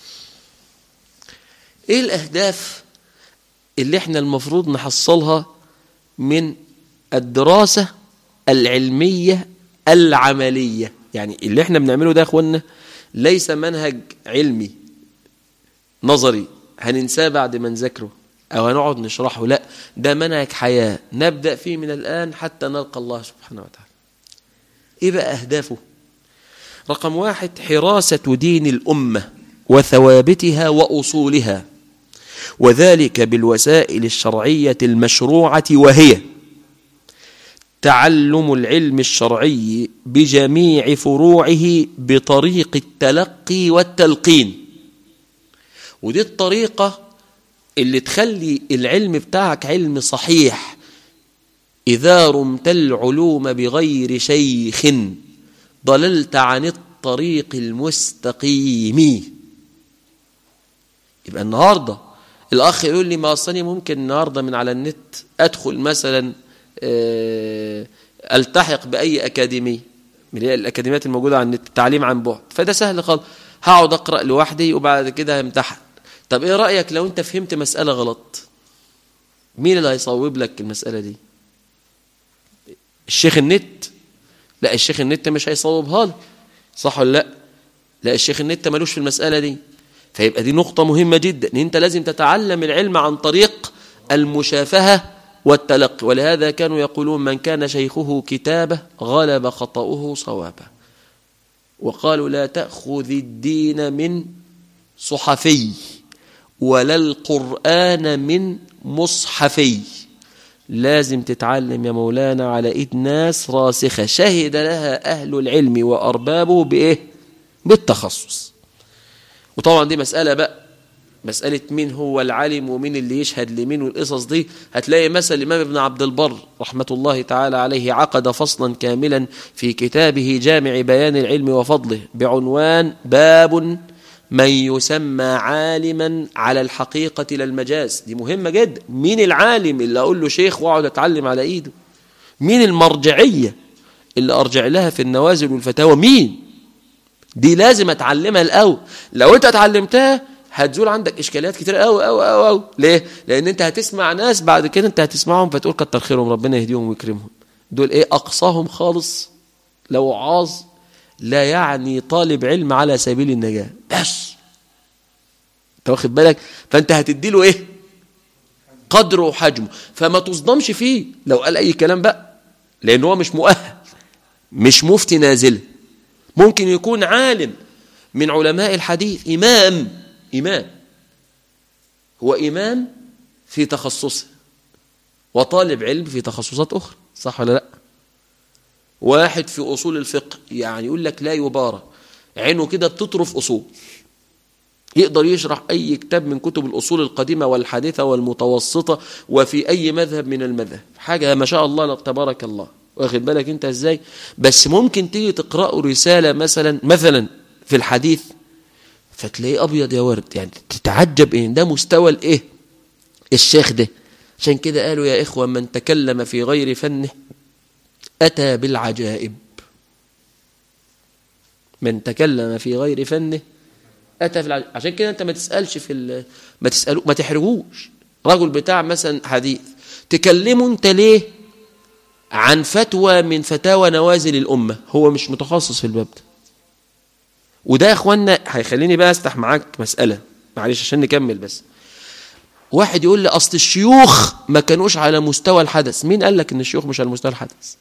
Speaker 2: إيه الأهداف اللي احنا المفروض نحصلها من الدراسة العلمية العملية يعني اللي احنا بنعمله ده يا اخوانا ليس منهج علمي نظري هننساه بعد ما نذاكره او هنقعد نشرحه لا ده منهج حياة نبدأ فيه من الآن حتى نلقى الله سبحانه وتعالى ايه بقى اهدافه رقم واحد حراسة دين الأمة وثوابتها وأصولها وذلك بالوسائل الشرعية المشروعة وهي تعلم العلم الشرعي بجميع فروعه بطريق التلقي والتلقين ودي الطريقة اللي تخلي العلم بتاعك علم صحيح إذا رمت العلوم بغير شيخ ضللت عن الطريق المستقيم يبقى النهاردة الأخ يقول لي ما أصلني ممكن النهاردة من على النت أدخل مثلا التحق باي اكاديميه من الاكاديميات الموجوده على النت التعليم عن بعد فده سهل خالص هقعد اقرا لوحدي وبعد كده همتحن طب ايه رايك لو انت فهمت مساله غلط مين اللي هيصوب لك المساله دي الشيخ النت لا الشيخ النت مش هيصوبها لي صح ولا لا لا الشيخ النت ملوش في المساله دي فيبقى دي نقطه مهمه جدا ان انت لازم تتعلم العلم عن طريق المشافهه والتلقي ولهذا كانوا يقولون من كان شيخه كتابه غلب خطأه صوابه وقالوا لا تأخذ الدين من صحفي ولا القرآن من مصحفي لازم تتعلم يا مولانا على ايد ناس راسخة شهد لها أهل العلم وأربابه بإيه؟ بالتخصص وطبعا دي مسألة بقى مسألة مين هو العالم ومين اللي يشهد لمين والقصص دي هتلاقي مثل الإمام ابن عبد البر رحمة الله تعالى عليه عقد فصلا كاملا في كتابه جامع بيان العلم وفضله بعنوان باب من يسمى عالما على الحقيقة للمجاز دي مهمة جدا مين العالم اللي أقول له شيخ وأقعد أتعلم على إيده مين المرجعية اللي أرجع لها في النوازل والفتاوى مين دي لازم أتعلمها الأول لو أنت اتعلمتها هتزول عندك اشكاليات كتير قوي قوي قوي قوي ليه لان انت هتسمع ناس بعد كده انت هتسمعهم فتقول كتر خيرهم ربنا يهديهم ويكرمهم دول ايه اقصاهم خالص لو عاظ لا يعني طالب علم على سبيل النجاة بس انت واخد بالك فانت هتدي له ايه قدره وحجمه فما تصدمش فيه لو قال اي كلام بقى لان هو مش مؤهل مش مفتي نازل ممكن يكون عالم من علماء الحديث امام إمام هو إمام في تخصصه وطالب علم في تخصصات أخرى صح ولا لا واحد في أصول الفقه يعني يقول لك لا يبارى عينه كده بتطرف أصول يقدر يشرح أي كتاب من كتب الأصول القديمة والحديثة والمتوسطة وفي أي مذهب من المذهب حاجة ما شاء الله تبارك الله واخد بالك انت ازاي بس ممكن تيجي تقرأه رسالة مثلا مثلا في الحديث فتلاقيه ابيض يا ورد يعني تتعجب ان ده مستوى الايه الشيخ ده عشان كده قالوا يا إخوة من تكلم في غير فنه أتى بالعجائب من تكلم في غير فنه أتى في العجائب عشان كده أنت ما تسألش في ال... ما تسألوا ما تحرجوش رجل بتاع مثلا حديث تكلمه أنت ليه عن فتوى من فتاوى نوازل الأمة هو مش متخصص في الباب ده وده يا اخوانا هيخليني بقى استح معاك مسألة معلش عشان نكمل بس واحد يقول لي أصل الشيوخ ما كانوش على مستوى الحدث مين قال لك إن الشيوخ مش على مستوى الحدث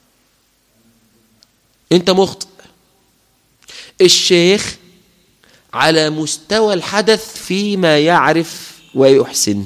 Speaker 2: أنت مخطئ الشيخ على مستوى الحدث فيما يعرف ويحسن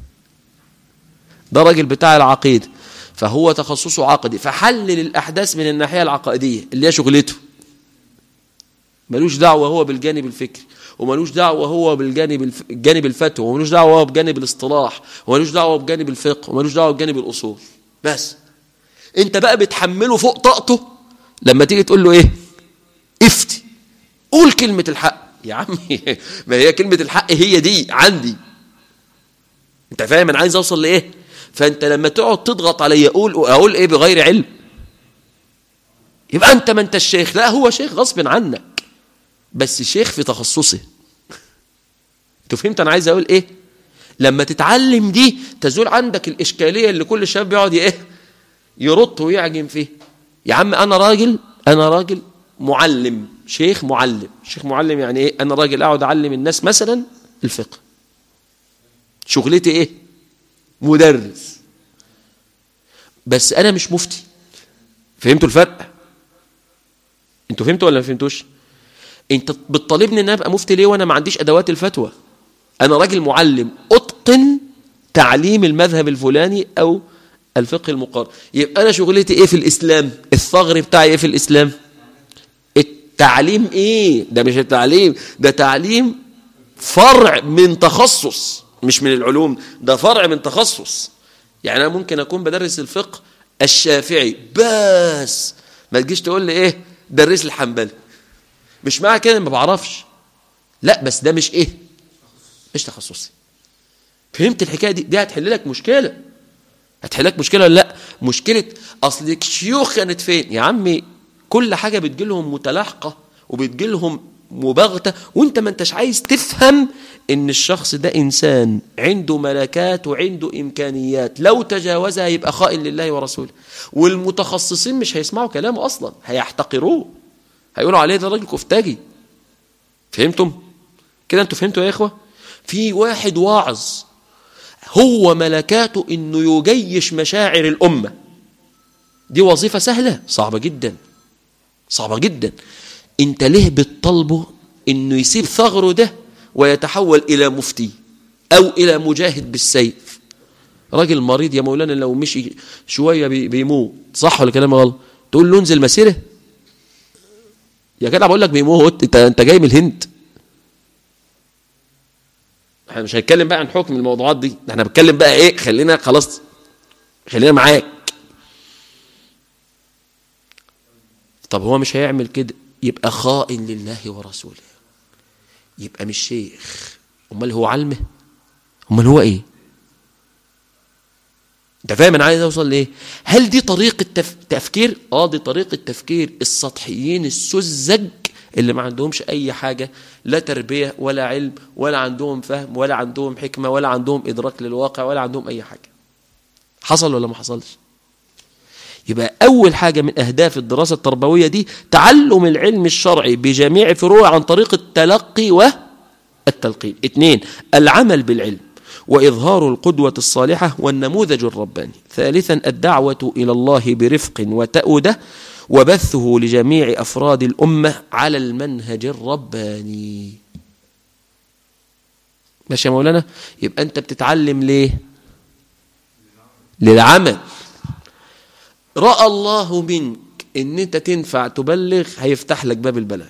Speaker 2: ده راجل بتاع العقيدة فهو تخصصه عقدي فحلل الأحداث من الناحية العقائدية اللي هي شغلته ملوش دعوة هو بالجانب الفكري وملوش دعوة هو بالجانب الف... الجانب الفتوى وملوش دعوة هو بجانب الاصطلاح وملوش دعوة بجانب الفقه وملوش دعوة بجانب الأصول بس انت بقى بتحمله فوق طاقته لما تيجي تقول له ايه افتي قول كلمة الحق يا عمي ما هي كلمة الحق هي دي عندي انت فاهم انا عايز اوصل لايه فانت لما تقعد تضغط علي اقول اقول ايه بغير علم يبقى انت ما انت الشيخ لا هو شيخ غصب عنك بس شيخ في تخصصه انتوا فهمت انا عايز اقول ايه لما تتعلم دي تزول عندك الاشكاليه اللي كل الشباب بيقعد ايه يرط ويعجن فيه يا عم انا راجل انا راجل معلم شيخ معلم شيخ معلم يعني ايه انا راجل اقعد اعلم الناس مثلا الفقه شغلتي ايه مدرس بس انا مش مفتي فهمتوا الفرق انتوا فهمتوا ولا ما فهمتوش انت بتطالبني ان انا ابقى مفتي ليه وانا ما عنديش ادوات الفتوى انا راجل معلم اتقن تعليم المذهب الفلاني او الفقه المقارن يبقى انا شغلتي ايه في الاسلام الثغر بتاعي ايه في الاسلام التعليم ايه ده مش التعليم ده تعليم فرع من تخصص مش من العلوم ده فرع من تخصص يعني انا ممكن اكون بدرس الفقه الشافعي بس ما تجيش تقول لي ايه درس الحنبلي مش معنى كده ما بعرفش لا بس ده مش ايه مش تخصصي فهمت الحكايه دي دي هتحل لك مشكله هتحل لك مشكله ولا لا مشكله اصل الشيوخ كانت فين يا عمي كل حاجه بتجي لهم متلاحقه وبتجي لهم مباغته وانت ما انتش عايز تفهم ان الشخص ده انسان عنده ملكات وعنده امكانيات لو تجاوزها يبقى خائن لله ورسوله والمتخصصين مش هيسمعوا كلامه اصلا هيحتقروه هيقولوا عليه ده راجل كفتاجي فهمتم كده انتوا فهمتوا يا اخوه في واحد واعظ هو ملكاته انه يجيش مشاعر الامه دي وظيفه سهله صعبه جدا صعبه جدا انت ليه بتطالبه انه يسيب ثغره ده ويتحول الى مفتي او الى مجاهد بالسيف راجل مريض يا مولانا لو مشي شويه بيموت صح ولا كلام غلط تقول له انزل مسيره يا جدع بقول لك بيموت انت انت جاي من الهند احنا مش هنتكلم بقى عن حكم الموضوعات دي احنا بنتكلم بقى ايه خلينا خلاص خلينا معاك طب هو مش هيعمل كده يبقى خائن لله ورسوله يبقى مش شيخ امال هو علمه امال هو ايه انت فاهم انا عايز اوصل لايه هل دي طريقه تف... تفكير اه دي طريقه تفكير السطحيين السذج اللي ما عندهمش اي حاجه لا تربيه ولا علم ولا عندهم فهم ولا عندهم حكمه ولا عندهم ادراك للواقع ولا عندهم اي حاجه حصل ولا ما حصلش يبقى اول حاجه من اهداف الدراسه التربويه دي تعلم العلم الشرعي بجميع فروعه عن طريق التلقي والتلقين اثنين العمل بالعلم وإظهار القدوة الصالحة والنموذج الرباني ثالثا الدعوة إلى الله برفق وتأودة وبثه لجميع أفراد الأمة على المنهج الرباني ماشي يا مولانا يبقى أنت بتتعلم ليه للعمل رأى الله منك ان انت تنفع تبلغ هيفتح لك باب البلاغ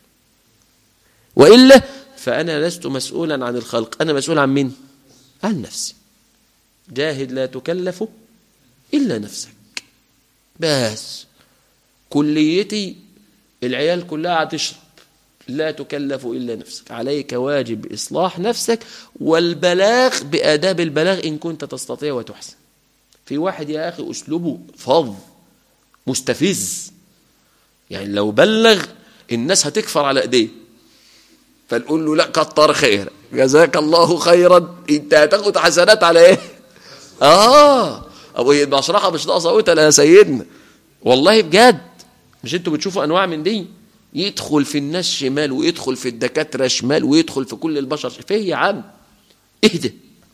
Speaker 2: وإلا فأنا لست مسؤولا عن الخلق أنا مسؤول عن مين عن نفسي جاهد لا تكلف إلا نفسك بس كليتي العيال كلها هتشرب لا تكلف إلا نفسك عليك واجب إصلاح نفسك والبلاغ بآداب البلاغ إن كنت تستطيع وتحسن في واحد يا أخي أسلوبه فظ مستفز يعني لو بلغ الناس هتكفر على ايديه فنقول له لا كتر خير جزاك الله خيرا انت هتاخد حسنات على ايه اه ابو المشرحه مش ناقصه قتل يا سيدنا والله بجد مش انتوا بتشوفوا انواع من دي يدخل في الناس شمال ويدخل في الدكاتره شمال ويدخل في كل البشر فيه يا عم اهدى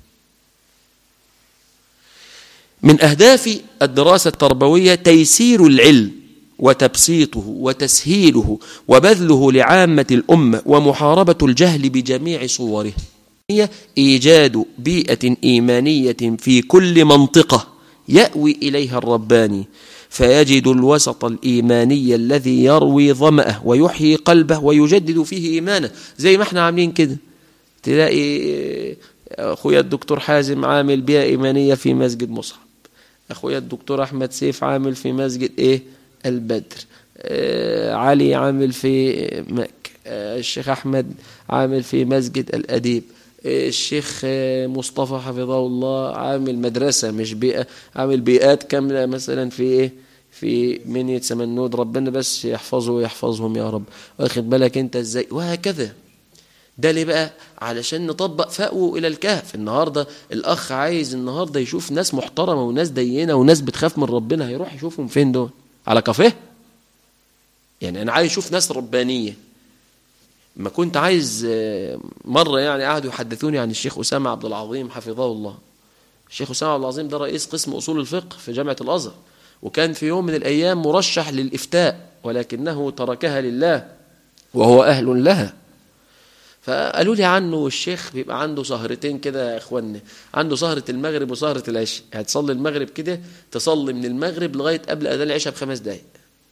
Speaker 2: من اهداف الدراسه التربويه تيسير العلم وتبسيطه وتسهيله وبذله لعامة الأمة ومحاربة الجهل بجميع صوره هي إيجاد بيئة إيمانية في كل منطقة يأوي إليها الرباني فيجد الوسط الإيماني الذي يروي ظمأه ويحيي قلبه ويجدد فيه إيمانه زي ما احنا عاملين كده تلاقي أخويا الدكتور حازم عامل بيئة إيمانية في مسجد مصعب أخويا الدكتور أحمد سيف عامل في مسجد إيه البدر آه علي عامل في مكة آه الشيخ أحمد عامل في مسجد الأديب آه الشيخ مصطفى حفظه الله عامل مدرسة مش بيئة عامل بيئات كاملة مثلا في إيه في منية سمنود ربنا بس يحفظه ويحفظهم يا رب واخد بالك انت ازاي وهكذا ده ليه بقى علشان نطبق فأوه إلى الكهف النهاردة الأخ عايز النهاردة يشوف ناس محترمة وناس دينة وناس بتخاف من ربنا هيروح يشوفهم فين دول على كافيه يعني انا عايز اشوف ناس ربانيه ما كنت عايز مره يعني قعدوا يحدثوني عن الشيخ اسامه عبد العظيم حفظه الله الشيخ اسامه عبد العظيم ده رئيس قسم اصول الفقه في جامعه الازهر وكان في يوم من الايام مرشح للافتاء ولكنه تركها لله وهو اهل لها فقالوا لي عنه الشيخ بيبقى عنده سهرتين كده يا اخوانا عنده سهرة المغرب وسهرة العشاء هتصلي المغرب كده تصلي من المغرب لغاية قبل أذان العشاء بخمس دقايق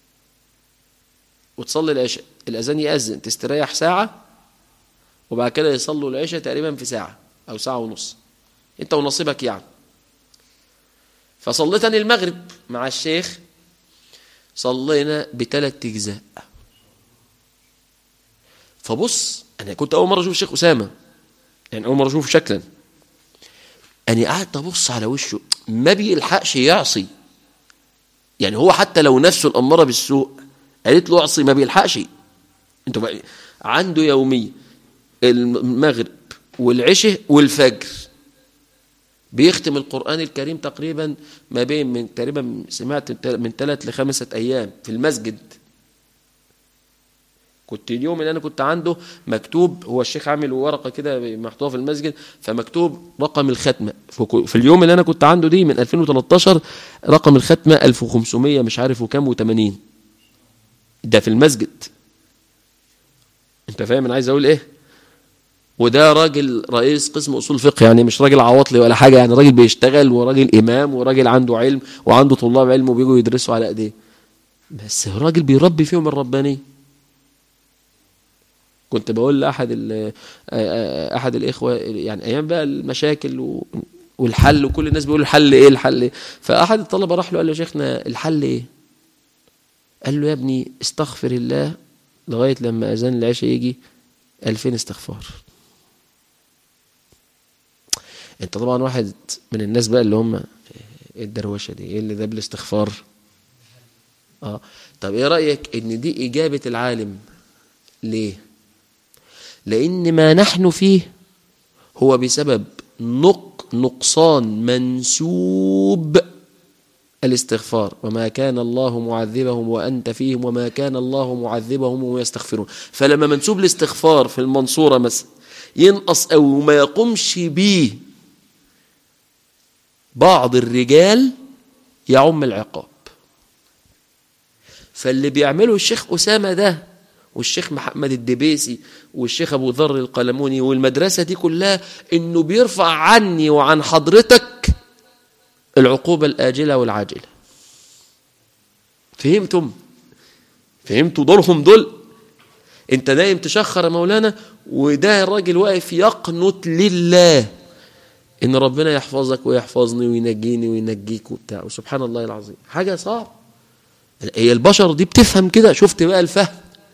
Speaker 2: وتصلي العشاء الأذان يأذن تستريح ساعة وبعد كده يصلوا العشاء تقريبا في ساعة أو ساعة ونص أنت ونصيبك يعني فصليت أنا المغرب مع الشيخ صلينا بثلاث أجزاء فبص أنا كنت أول مرة أشوف الشيخ أسامة يعني أول مرة أشوفه شكلا أنا قعدت أبص على وشه ما بيلحقش يعصي يعني هو حتى لو نفسه الأمارة بالسوء قالت له اعصي ما بيلحقش انتوا بقى عنده يوميا المغرب والعشاء والفجر بيختم القرآن الكريم تقريبا ما بين من تقريبا سمعت من ثلاث لخمسة أيام في المسجد كنت اليوم اللي أنا كنت عنده مكتوب هو الشيخ عامل ورقة كده محطوطة في المسجد فمكتوب رقم الختمة في اليوم اللي أنا كنت عنده دي من 2013 رقم الختمة 1500 مش عارف وكام و80 ده في المسجد انت فاهم انا عايز اقول ايه وده راجل رئيس قسم اصول فقه يعني مش راجل عواطلي ولا حاجه يعني راجل بيشتغل وراجل امام وراجل عنده علم وعنده طلاب علم وبيجوا يدرسوا على ايديه بس راجل بيربي فيهم الربانيه كنت بقول لاحد احد الاخوه يعني ايام بقى المشاكل والحل وكل الناس بيقولوا الحل ايه الحل إيه؟ فاحد الطلبه راح له قال له يا شيخنا الحل ايه قال له يا ابني استغفر الله لغاية لما أذان العشاء يجي ألفين استغفار انت طبعا واحد من الناس بقى اللي هم ايه الدروشة دي ايه اللي ده بالاستغفار اه طب ايه رأيك ان دي اجابة العالم ليه لان ما نحن فيه هو بسبب نق نقصان منسوب الاستغفار وما كان الله معذبهم وأنت فيهم وما كان الله معذبهم وهم يستغفرون فلما منسوب الاستغفار في المنصورة مثلا ينقص أو ما يقومش به بعض الرجال يعم العقاب فاللي بيعمله الشيخ أسامة ده والشيخ محمد الدبيسي والشيخ أبو ذر القلموني والمدرسة دي كلها إنه بيرفع عني وعن حضرتك العقوبة الآجلة والعاجلة فهمتم فهمتوا دورهم دول انت نايم تشخر يا مولانا وده الراجل واقف يقنط لله ان ربنا يحفظك ويحفظني وينجيني وينجيك وبتاع وسبحان الله العظيم حاجة صعب هي البشر دي بتفهم كده شفت بقى الفهم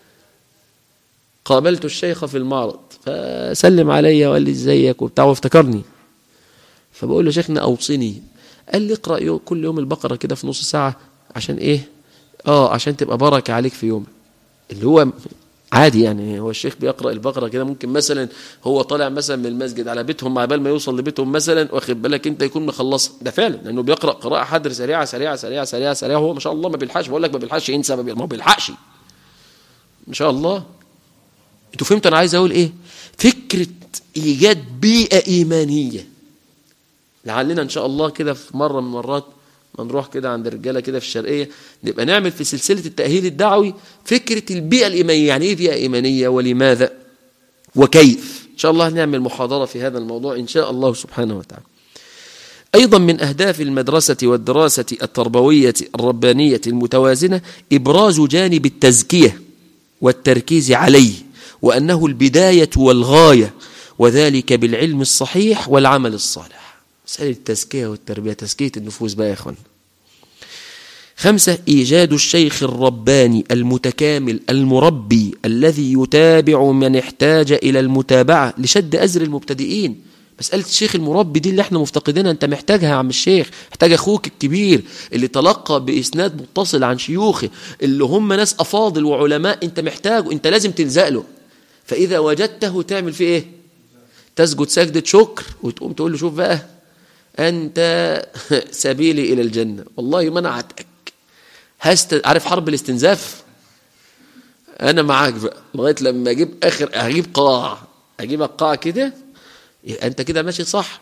Speaker 2: قابلت الشيخ في المعرض فسلم عليا وقال لي ازيك وبتاع وافتكرني فبقول له شيخنا اوصني قال لي اقرأ يوم كل يوم البقرة كده في نص ساعة عشان ايه اه عشان تبقى بركة عليك في يومك اللي هو عادي يعني هو الشيخ بيقرأ البقرة كده ممكن مثلا هو طالع مثلا من المسجد على بيتهم مع بال ما يوصل لبيتهم مثلا واخد بالك انت يكون مخلص ده فعلا لانه بيقرأ قراءة حدر سريعة سريعة سريعة سريعة سريعة هو ما شاء الله ما بيلحقش بقول لك ما بيلحقش ينسى ما هو بيلحقش ما شاء الله انتوا فهمتوا انا عايز اقول ايه فكرة ايجاد بيئة ايمانية لعلنا ان شاء الله كده في مرة من المرات ما نروح كده عند الرجاله كده في الشرقيه نبقى نعمل في سلسله التاهيل الدعوي فكره البيئه الايمانيه يعني ايه بيئه ايمانيه ولماذا وكيف ان شاء الله نعمل محاضره في هذا الموضوع ان شاء الله سبحانه وتعالى ايضا من اهداف المدرسه والدراسه التربويه الربانيه المتوازنه ابراز جانب التزكيه والتركيز عليه وانه البدايه والغايه وذلك بالعلم الصحيح والعمل الصالح مسألة التزكية والتربية تزكية النفوس بقى يا إخوان خمسة إيجاد الشيخ الرباني المتكامل المربي الذي يتابع من احتاج إلى المتابعة لشد أزر المبتدئين مسألة الشيخ المربي دي اللي احنا مفتقدينها انت محتاجها يا عم الشيخ محتاج اخوك الكبير اللي تلقى بإسناد متصل عن شيوخه اللي هم ناس أفاضل وعلماء انت محتاجه انت لازم تلزق له فإذا وجدته تعمل فيه ايه تسجد سجدة شكر وتقوم تقول له شوف بقى أنت سبيلي إلى الجنة والله منعتك هست... عارف حرب الاستنزاف أنا معاك بقى لغاية لما أجيب آخر أجيب قاع أجيب القاع كده أنت كده ماشي صح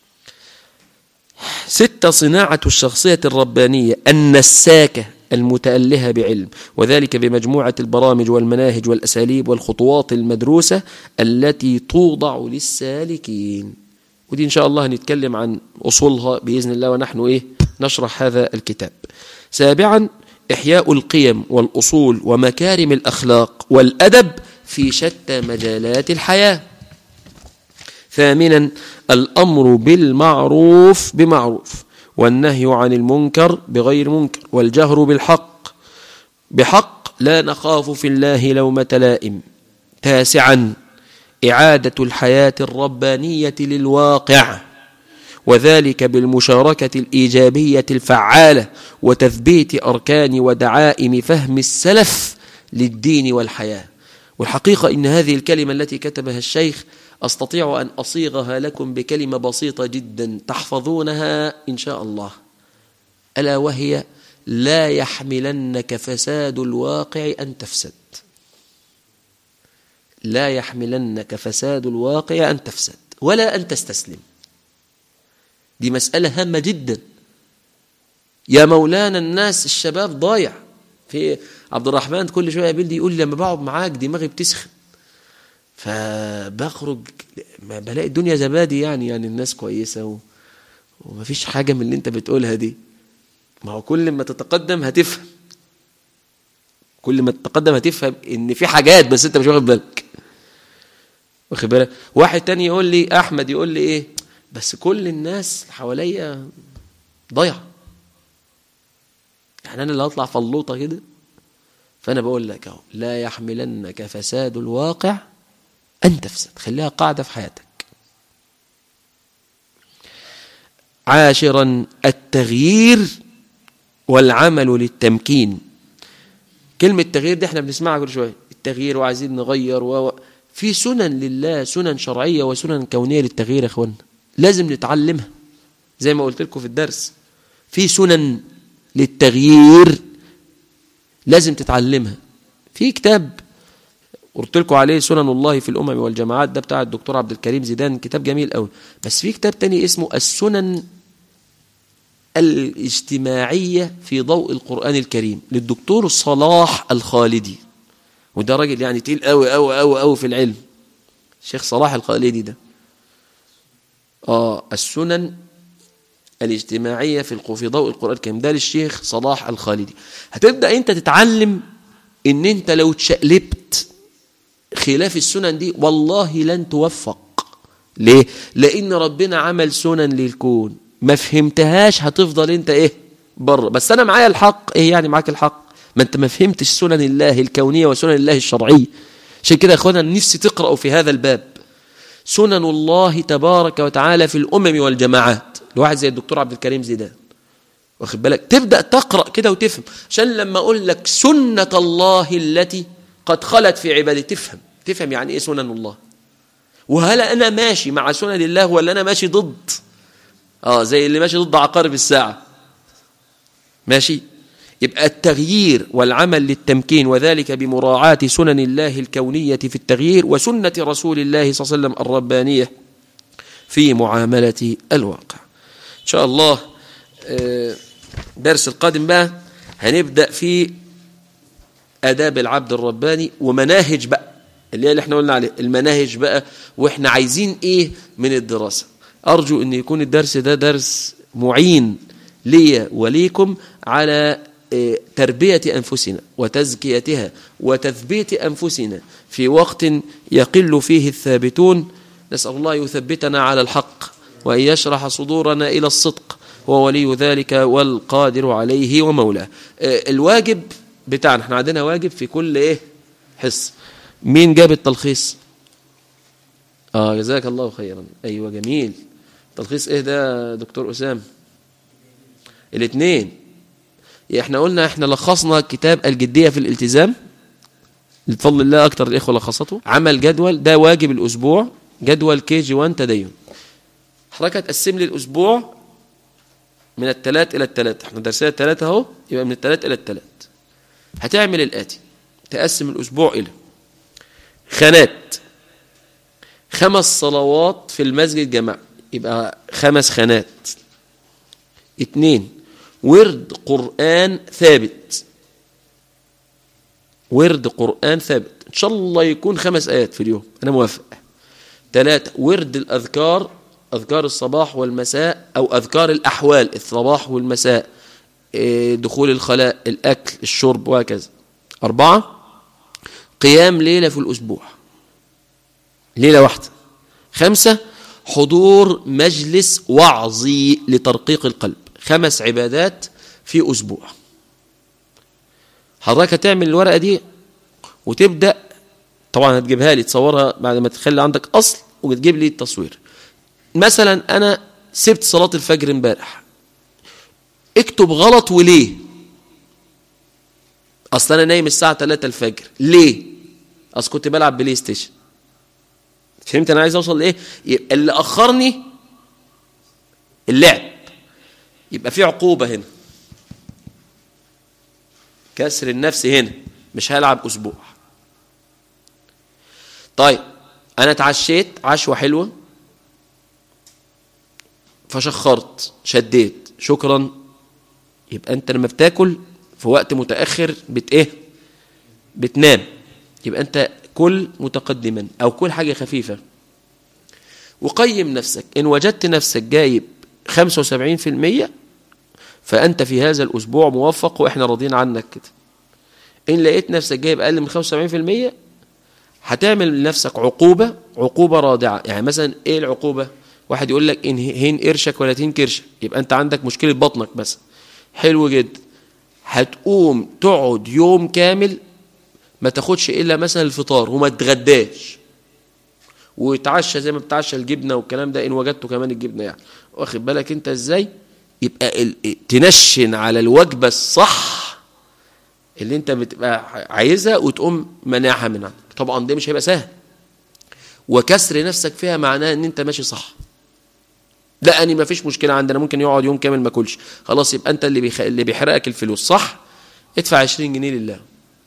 Speaker 2: ستة صناعة الشخصية الربانية النساكة المتألهة بعلم وذلك بمجموعة البرامج والمناهج والأساليب والخطوات المدروسة التي توضع للسالكين ودي إن شاء الله هنتكلم عن أصولها بإذن الله ونحن إيه نشرح هذا الكتاب سابعا إحياء القيم والأصول ومكارم الأخلاق والأدب في شتى مجالات الحياة ثامنا الأمر بالمعروف بمعروف والنهي عن المنكر بغير منكر والجهر بالحق بحق لا نخاف في الله لومة لائم تاسعا إعادة الحياة الربانية للواقع وذلك بالمشاركة الإيجابية الفعالة وتثبيت أركان ودعائم فهم السلف للدين والحياة والحقيقة إن هذه الكلمة التي كتبها الشيخ أستطيع أن أصيغها لكم بكلمة بسيطة جدا تحفظونها إن شاء الله ألا وهي لا يحملنك فساد الواقع أن تفسد لا يحملنك فساد الواقع أن تفسد ولا أن تستسلم دي مسألة هامة جدا يا مولانا الناس الشباب ضايع في عبد الرحمن كل شوية يقول لي يقول لي لما بقعد معاك دماغي بتسخن فبخرج ما بلاقي الدنيا زبادي يعني يعني الناس كويسة و... ومفيش حاجة من اللي انت بتقولها دي ما هو كل ما تتقدم هتفهم كل ما تتقدم هتفهم ان في حاجات بس انت مش واخد بالك واخد بالك واحد تاني يقول لي احمد يقول لي ايه بس كل الناس حواليا ضيعه يعني انا اللي هطلع فلوطه كده فانا بقول لك اهو لا يحملنك فساد الواقع ان تفسد خليها قاعده في حياتك عاشرا التغيير والعمل للتمكين كلمة تغيير دي احنا بنسمعها كل شوية التغيير وعايزين نغير و... في سنن لله سنن شرعية وسنن كونية للتغيير يا اخوانا لازم نتعلمها زي ما قلت لكم في الدرس في سنن للتغيير لازم تتعلمها في كتاب قلت لكم عليه سنن الله في الأمم والجماعات ده بتاع الدكتور عبد الكريم زيدان كتاب جميل قوي بس في كتاب تاني اسمه السنن الاجتماعية في ضوء القرآن الكريم للدكتور صلاح الخالدي وده راجل يعني تقيل قوي قوي قوي قوي في العلم الشيخ صلاح الخالدي ده آه السنن الاجتماعية في في ضوء القرآن الكريم ده للشيخ صلاح الخالدي هتبدأ أنت تتعلم إن أنت لو اتشقلبت خلاف السنن دي والله لن توفق ليه؟ لأن ربنا عمل سنن للكون ما فهمتهاش هتفضل انت ايه بره بس انا معايا الحق ايه يعني معاك الحق ما انت ما فهمتش سنن الله الكونية وسنن الله الشرعية عشان كده يا اخوانا نفسي تقرأوا في هذا الباب سنن الله تبارك وتعالى في الأمم والجماعات لواحد زي الدكتور عبد الكريم زيدان واخد بالك تبدا تقرا كده وتفهم عشان لما اقول لك سنه الله التي قد خلت في عباده تفهم تفهم يعني ايه سنن الله وهل انا ماشي مع سنن الله ولا انا ماشي ضد اه زي اللي ماشي ضد عقارب الساعه ماشي يبقى التغيير والعمل للتمكين وذلك بمراعاة سنن الله الكونية في التغيير وسنة رسول الله صلى الله عليه وسلم الربانية في معاملة الواقع إن شاء الله درس القادم بقى هنبدأ في آداب العبد الرباني ومناهج بقى اللي هي اللي احنا قلنا عليه المناهج بقى واحنا عايزين ايه من الدراسة أرجو أن يكون الدرس ده درس معين لي وليكم على تربية أنفسنا وتزكيتها وتثبيت أنفسنا في وقت يقل فيه الثابتون نسأل الله يثبتنا على الحق وأن يشرح صدورنا إلى الصدق هو ولي ذلك والقادر عليه ومولاه الواجب بتاعنا احنا عندنا واجب في كل ايه حصة مين جاب التلخيص اه جزاك الله خيرا ايوه جميل تلخيص ايه ده دكتور اسام الاثنين احنا قلنا احنا لخصنا كتاب الجدية في الالتزام بفضل الله اكتر الاخوه لخصته عمل جدول ده واجب الاسبوع جدول كي جي 1 تدين حضرتك هتقسم لي الاسبوع من الثلاث الى الثلاث احنا درسنا الثلاثه اهو يبقى من الثلاث الى الثلاث هتعمل الاتي تقسم الاسبوع الى خانات خمس صلوات في المسجد جماعة يبقى خمس خانات اتنين ورد قرآن ثابت ورد قرآن ثابت إن شاء الله يكون خمس آيات في اليوم أنا موافق ثلاثة ورد الأذكار أذكار الصباح والمساء أو أذكار الأحوال الصباح والمساء دخول الخلاء الأكل الشرب وهكذا أربعة قيام ليلة في الأسبوع ليلة واحدة خمسة حضور مجلس وعظي لترقيق القلب خمس عبادات في أسبوع حضرتك هتعمل الورقة دي وتبدأ طبعا هتجيبها لي تصورها بعد ما تخلي عندك أصل وتجيب لي التصوير مثلا أنا سبت صلاة الفجر امبارح اكتب غلط وليه اصل انا نايم الساعه 3 الفجر ليه اصل كنت بلعب بلاي ستيشن فهمت انا عايز اوصل لايه يبقى اللي اخرني اللعب يبقى في عقوبه هنا كسر النفس هنا مش هلعب اسبوع طيب انا اتعشيت عشوه حلوه فشخرت شديت شكرا يبقى انت لما بتاكل في وقت متاخر بت ايه بتنام يبقى انت كل متقدما او كل حاجه خفيفه وقيم نفسك ان وجدت نفسك جايب 75% فانت في هذا الاسبوع موفق واحنا راضيين عنك كده ان لقيت نفسك جايب اقل من 75% هتعمل لنفسك عقوبه عقوبه رادعه يعني مثلا ايه العقوبه واحد يقول لك ان هين قرشك ولا تين كرشك يبقى انت عندك مشكله بطنك مثلا حلو جدا هتقوم تقعد يوم كامل ما تاخدش الا مثلا الفطار وما تتغداش وتعشى زي ما بتعشى الجبنه والكلام ده ان وجدته كمان الجبنه يعني واخد بالك انت ازاي يبقى ال... تنشن على الوجبه الصح اللي انت بتبقى عايزها وتقوم منعها من عندك طبعا ده مش هيبقى سهل وكسر نفسك فيها معناه ان انت ماشي صح لا أنا ما فيش مشكلة عندنا ممكن يقعد يوم كامل ما كلش خلاص يبقى أنت اللي بيخ... اللي بيحرقك الفلوس صح ادفع 20 جنيه لله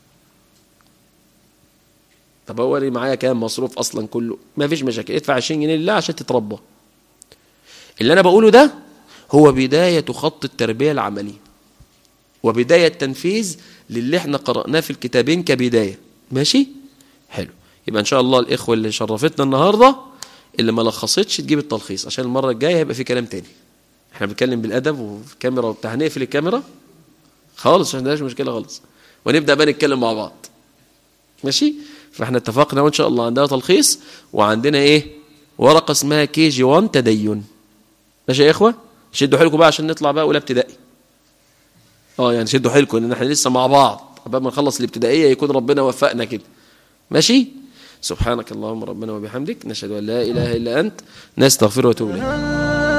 Speaker 2: طب هو اللي معايا كام مصروف أصلا كله ما فيش مشاكل ادفع 20 جنيه لله عشان تتربى اللي أنا بقوله ده هو بداية خط التربية العملية وبداية تنفيذ للي احنا قرأناه في الكتابين كبداية ماشي حلو يبقى إن شاء الله الإخوة اللي شرفتنا النهاردة اللي ما لخصتش تجيب التلخيص عشان المرة الجاية هيبقى في كلام تاني احنا بنتكلم بالأدب وفي كاميرا وبتاع هنقفل الكاميرا خالص عشان عندناش مشكلة خالص ونبدأ بقى نتكلم مع بعض ماشي فاحنا اتفقنا وان شاء الله عندنا تلخيص وعندنا ايه ورقة اسمها كي جي 1 تدين ماشي يا اخوة شدوا حيلكم بقى عشان نطلع بقى اولى ابتدائي اه يعني شدوا حيلكم ان احنا لسه مع بعض قبل ما نخلص الابتدائية يكون ربنا وفقنا كده ماشي سبحانك اللهم ربنا وبحمدك نشهد ان لا اله الا انت نستغفر ونتوب اليك